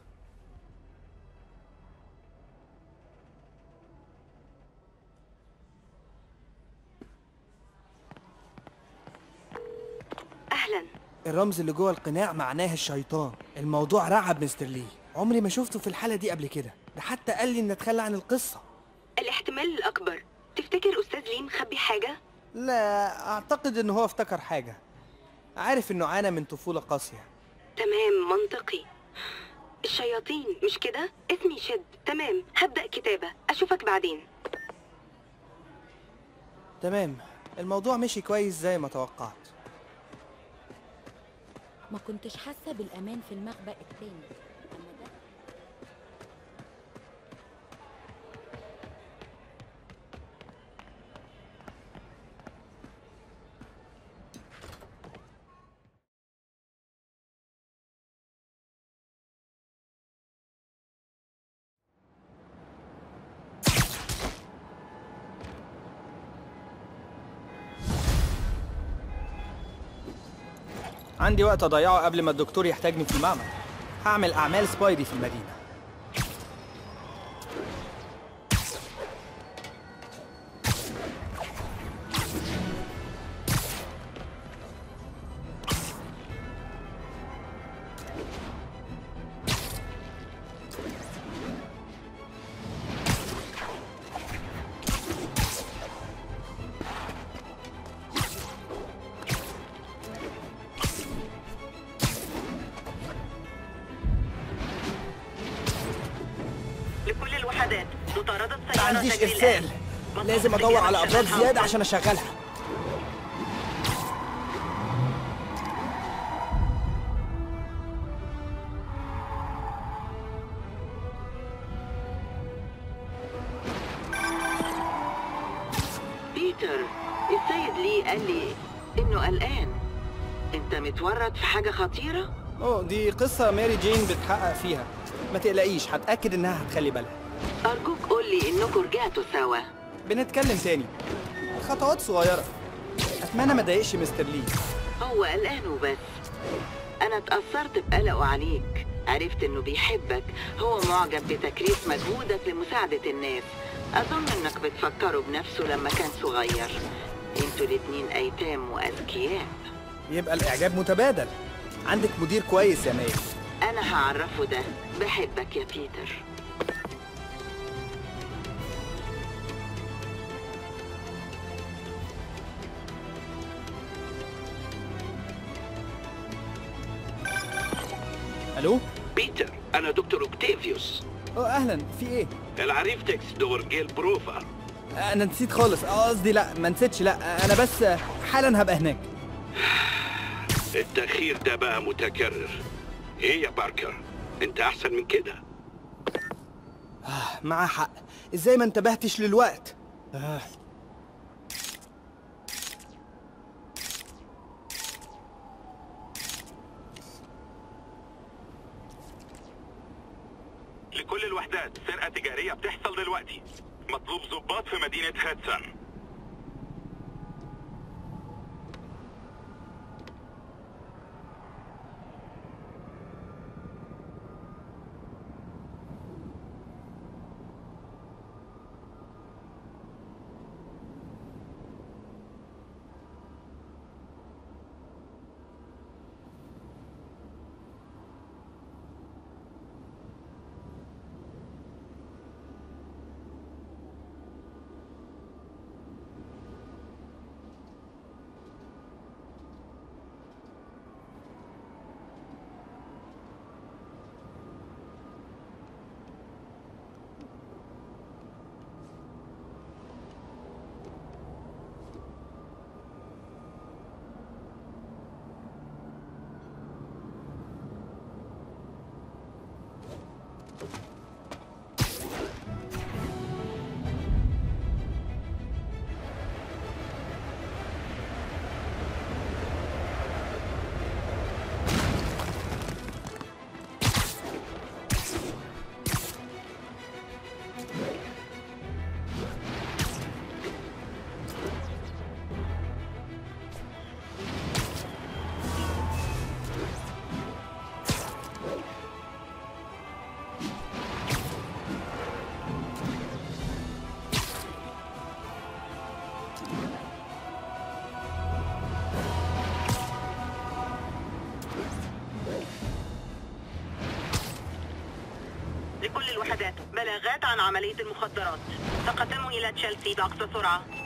اهلا الرمز اللي جوه القناع معناه الشيطان الموضوع رعب مستر لي عمري ما شفته في الحاله دي قبل كده ده حتى قال لي ان اتخلى عن القصه الاحتمال الاكبر تفتكر استاذ ليه مخبي حاجه لا اعتقد ان هو افتكر حاجه عارف انه عانى من طفوله قاسيه تمام منطقي الشياطين مش كده اسمي شد تمام هبدا كتابه اشوفك بعدين تمام الموضوع مشي كويس زي ما توقعت ما كنتش حاسه بالامان في المخبأ التاني أما ده عندي وقت اضيعه قبل ما الدكتور يحتاجني في المعمل هعمل اعمال سبايدي في المدينه لكل الوحدات مطاردة ما سيارة عنديش تجري ارسال الآن. لازم ادور على ابراج زياده عشان اشغلها بيتر السيد لي قال لي انه قلقان انت متورط في حاجة خطيرة؟ اوه دي قصه ماري جين بتحقق فيها ما تقلقيش هتاكد انها هتخلي بالها أرجوك قول لي إنكم رجعتوا سوا بنتكلم تاني خطوات صغيره اتمنى ما اضايقش مستر لي هو قلقان وبس أنا اتأثرت بقلقه عليك عرفت إنه بيحبك هو معجب بتكريس مجهودك لمساعدة الناس أظن إنك بتفكره بنفسه لما كان صغير انتوا الاتنين أيتام وأذكياء يبقى الاعجاب متبادل عندك مدير كويس يا ماري أنا هعرفه ده بحبك يا بيتر الو بيتر انا دكتور اوكتافيوس اه اهلا في ايه العريف تكس دور جيل بروفا انا نسيت خالص اه قصدي لا ما نسيتش لا انا بس حالا هبقى هناك التأخير ده بقى متكرر ايه يا باركر انت احسن من كده آه معاه حق ازاي ما انتبهتش للوقت آه. لكل الوحدات سرقة تجارية بتحصل دلوقتي مطلوب ضباط في مدينة هاتسون لكل الوحدات بلاغات عن عملية المخدرات تقدموا إلى تشيلسي بأقصى سرعة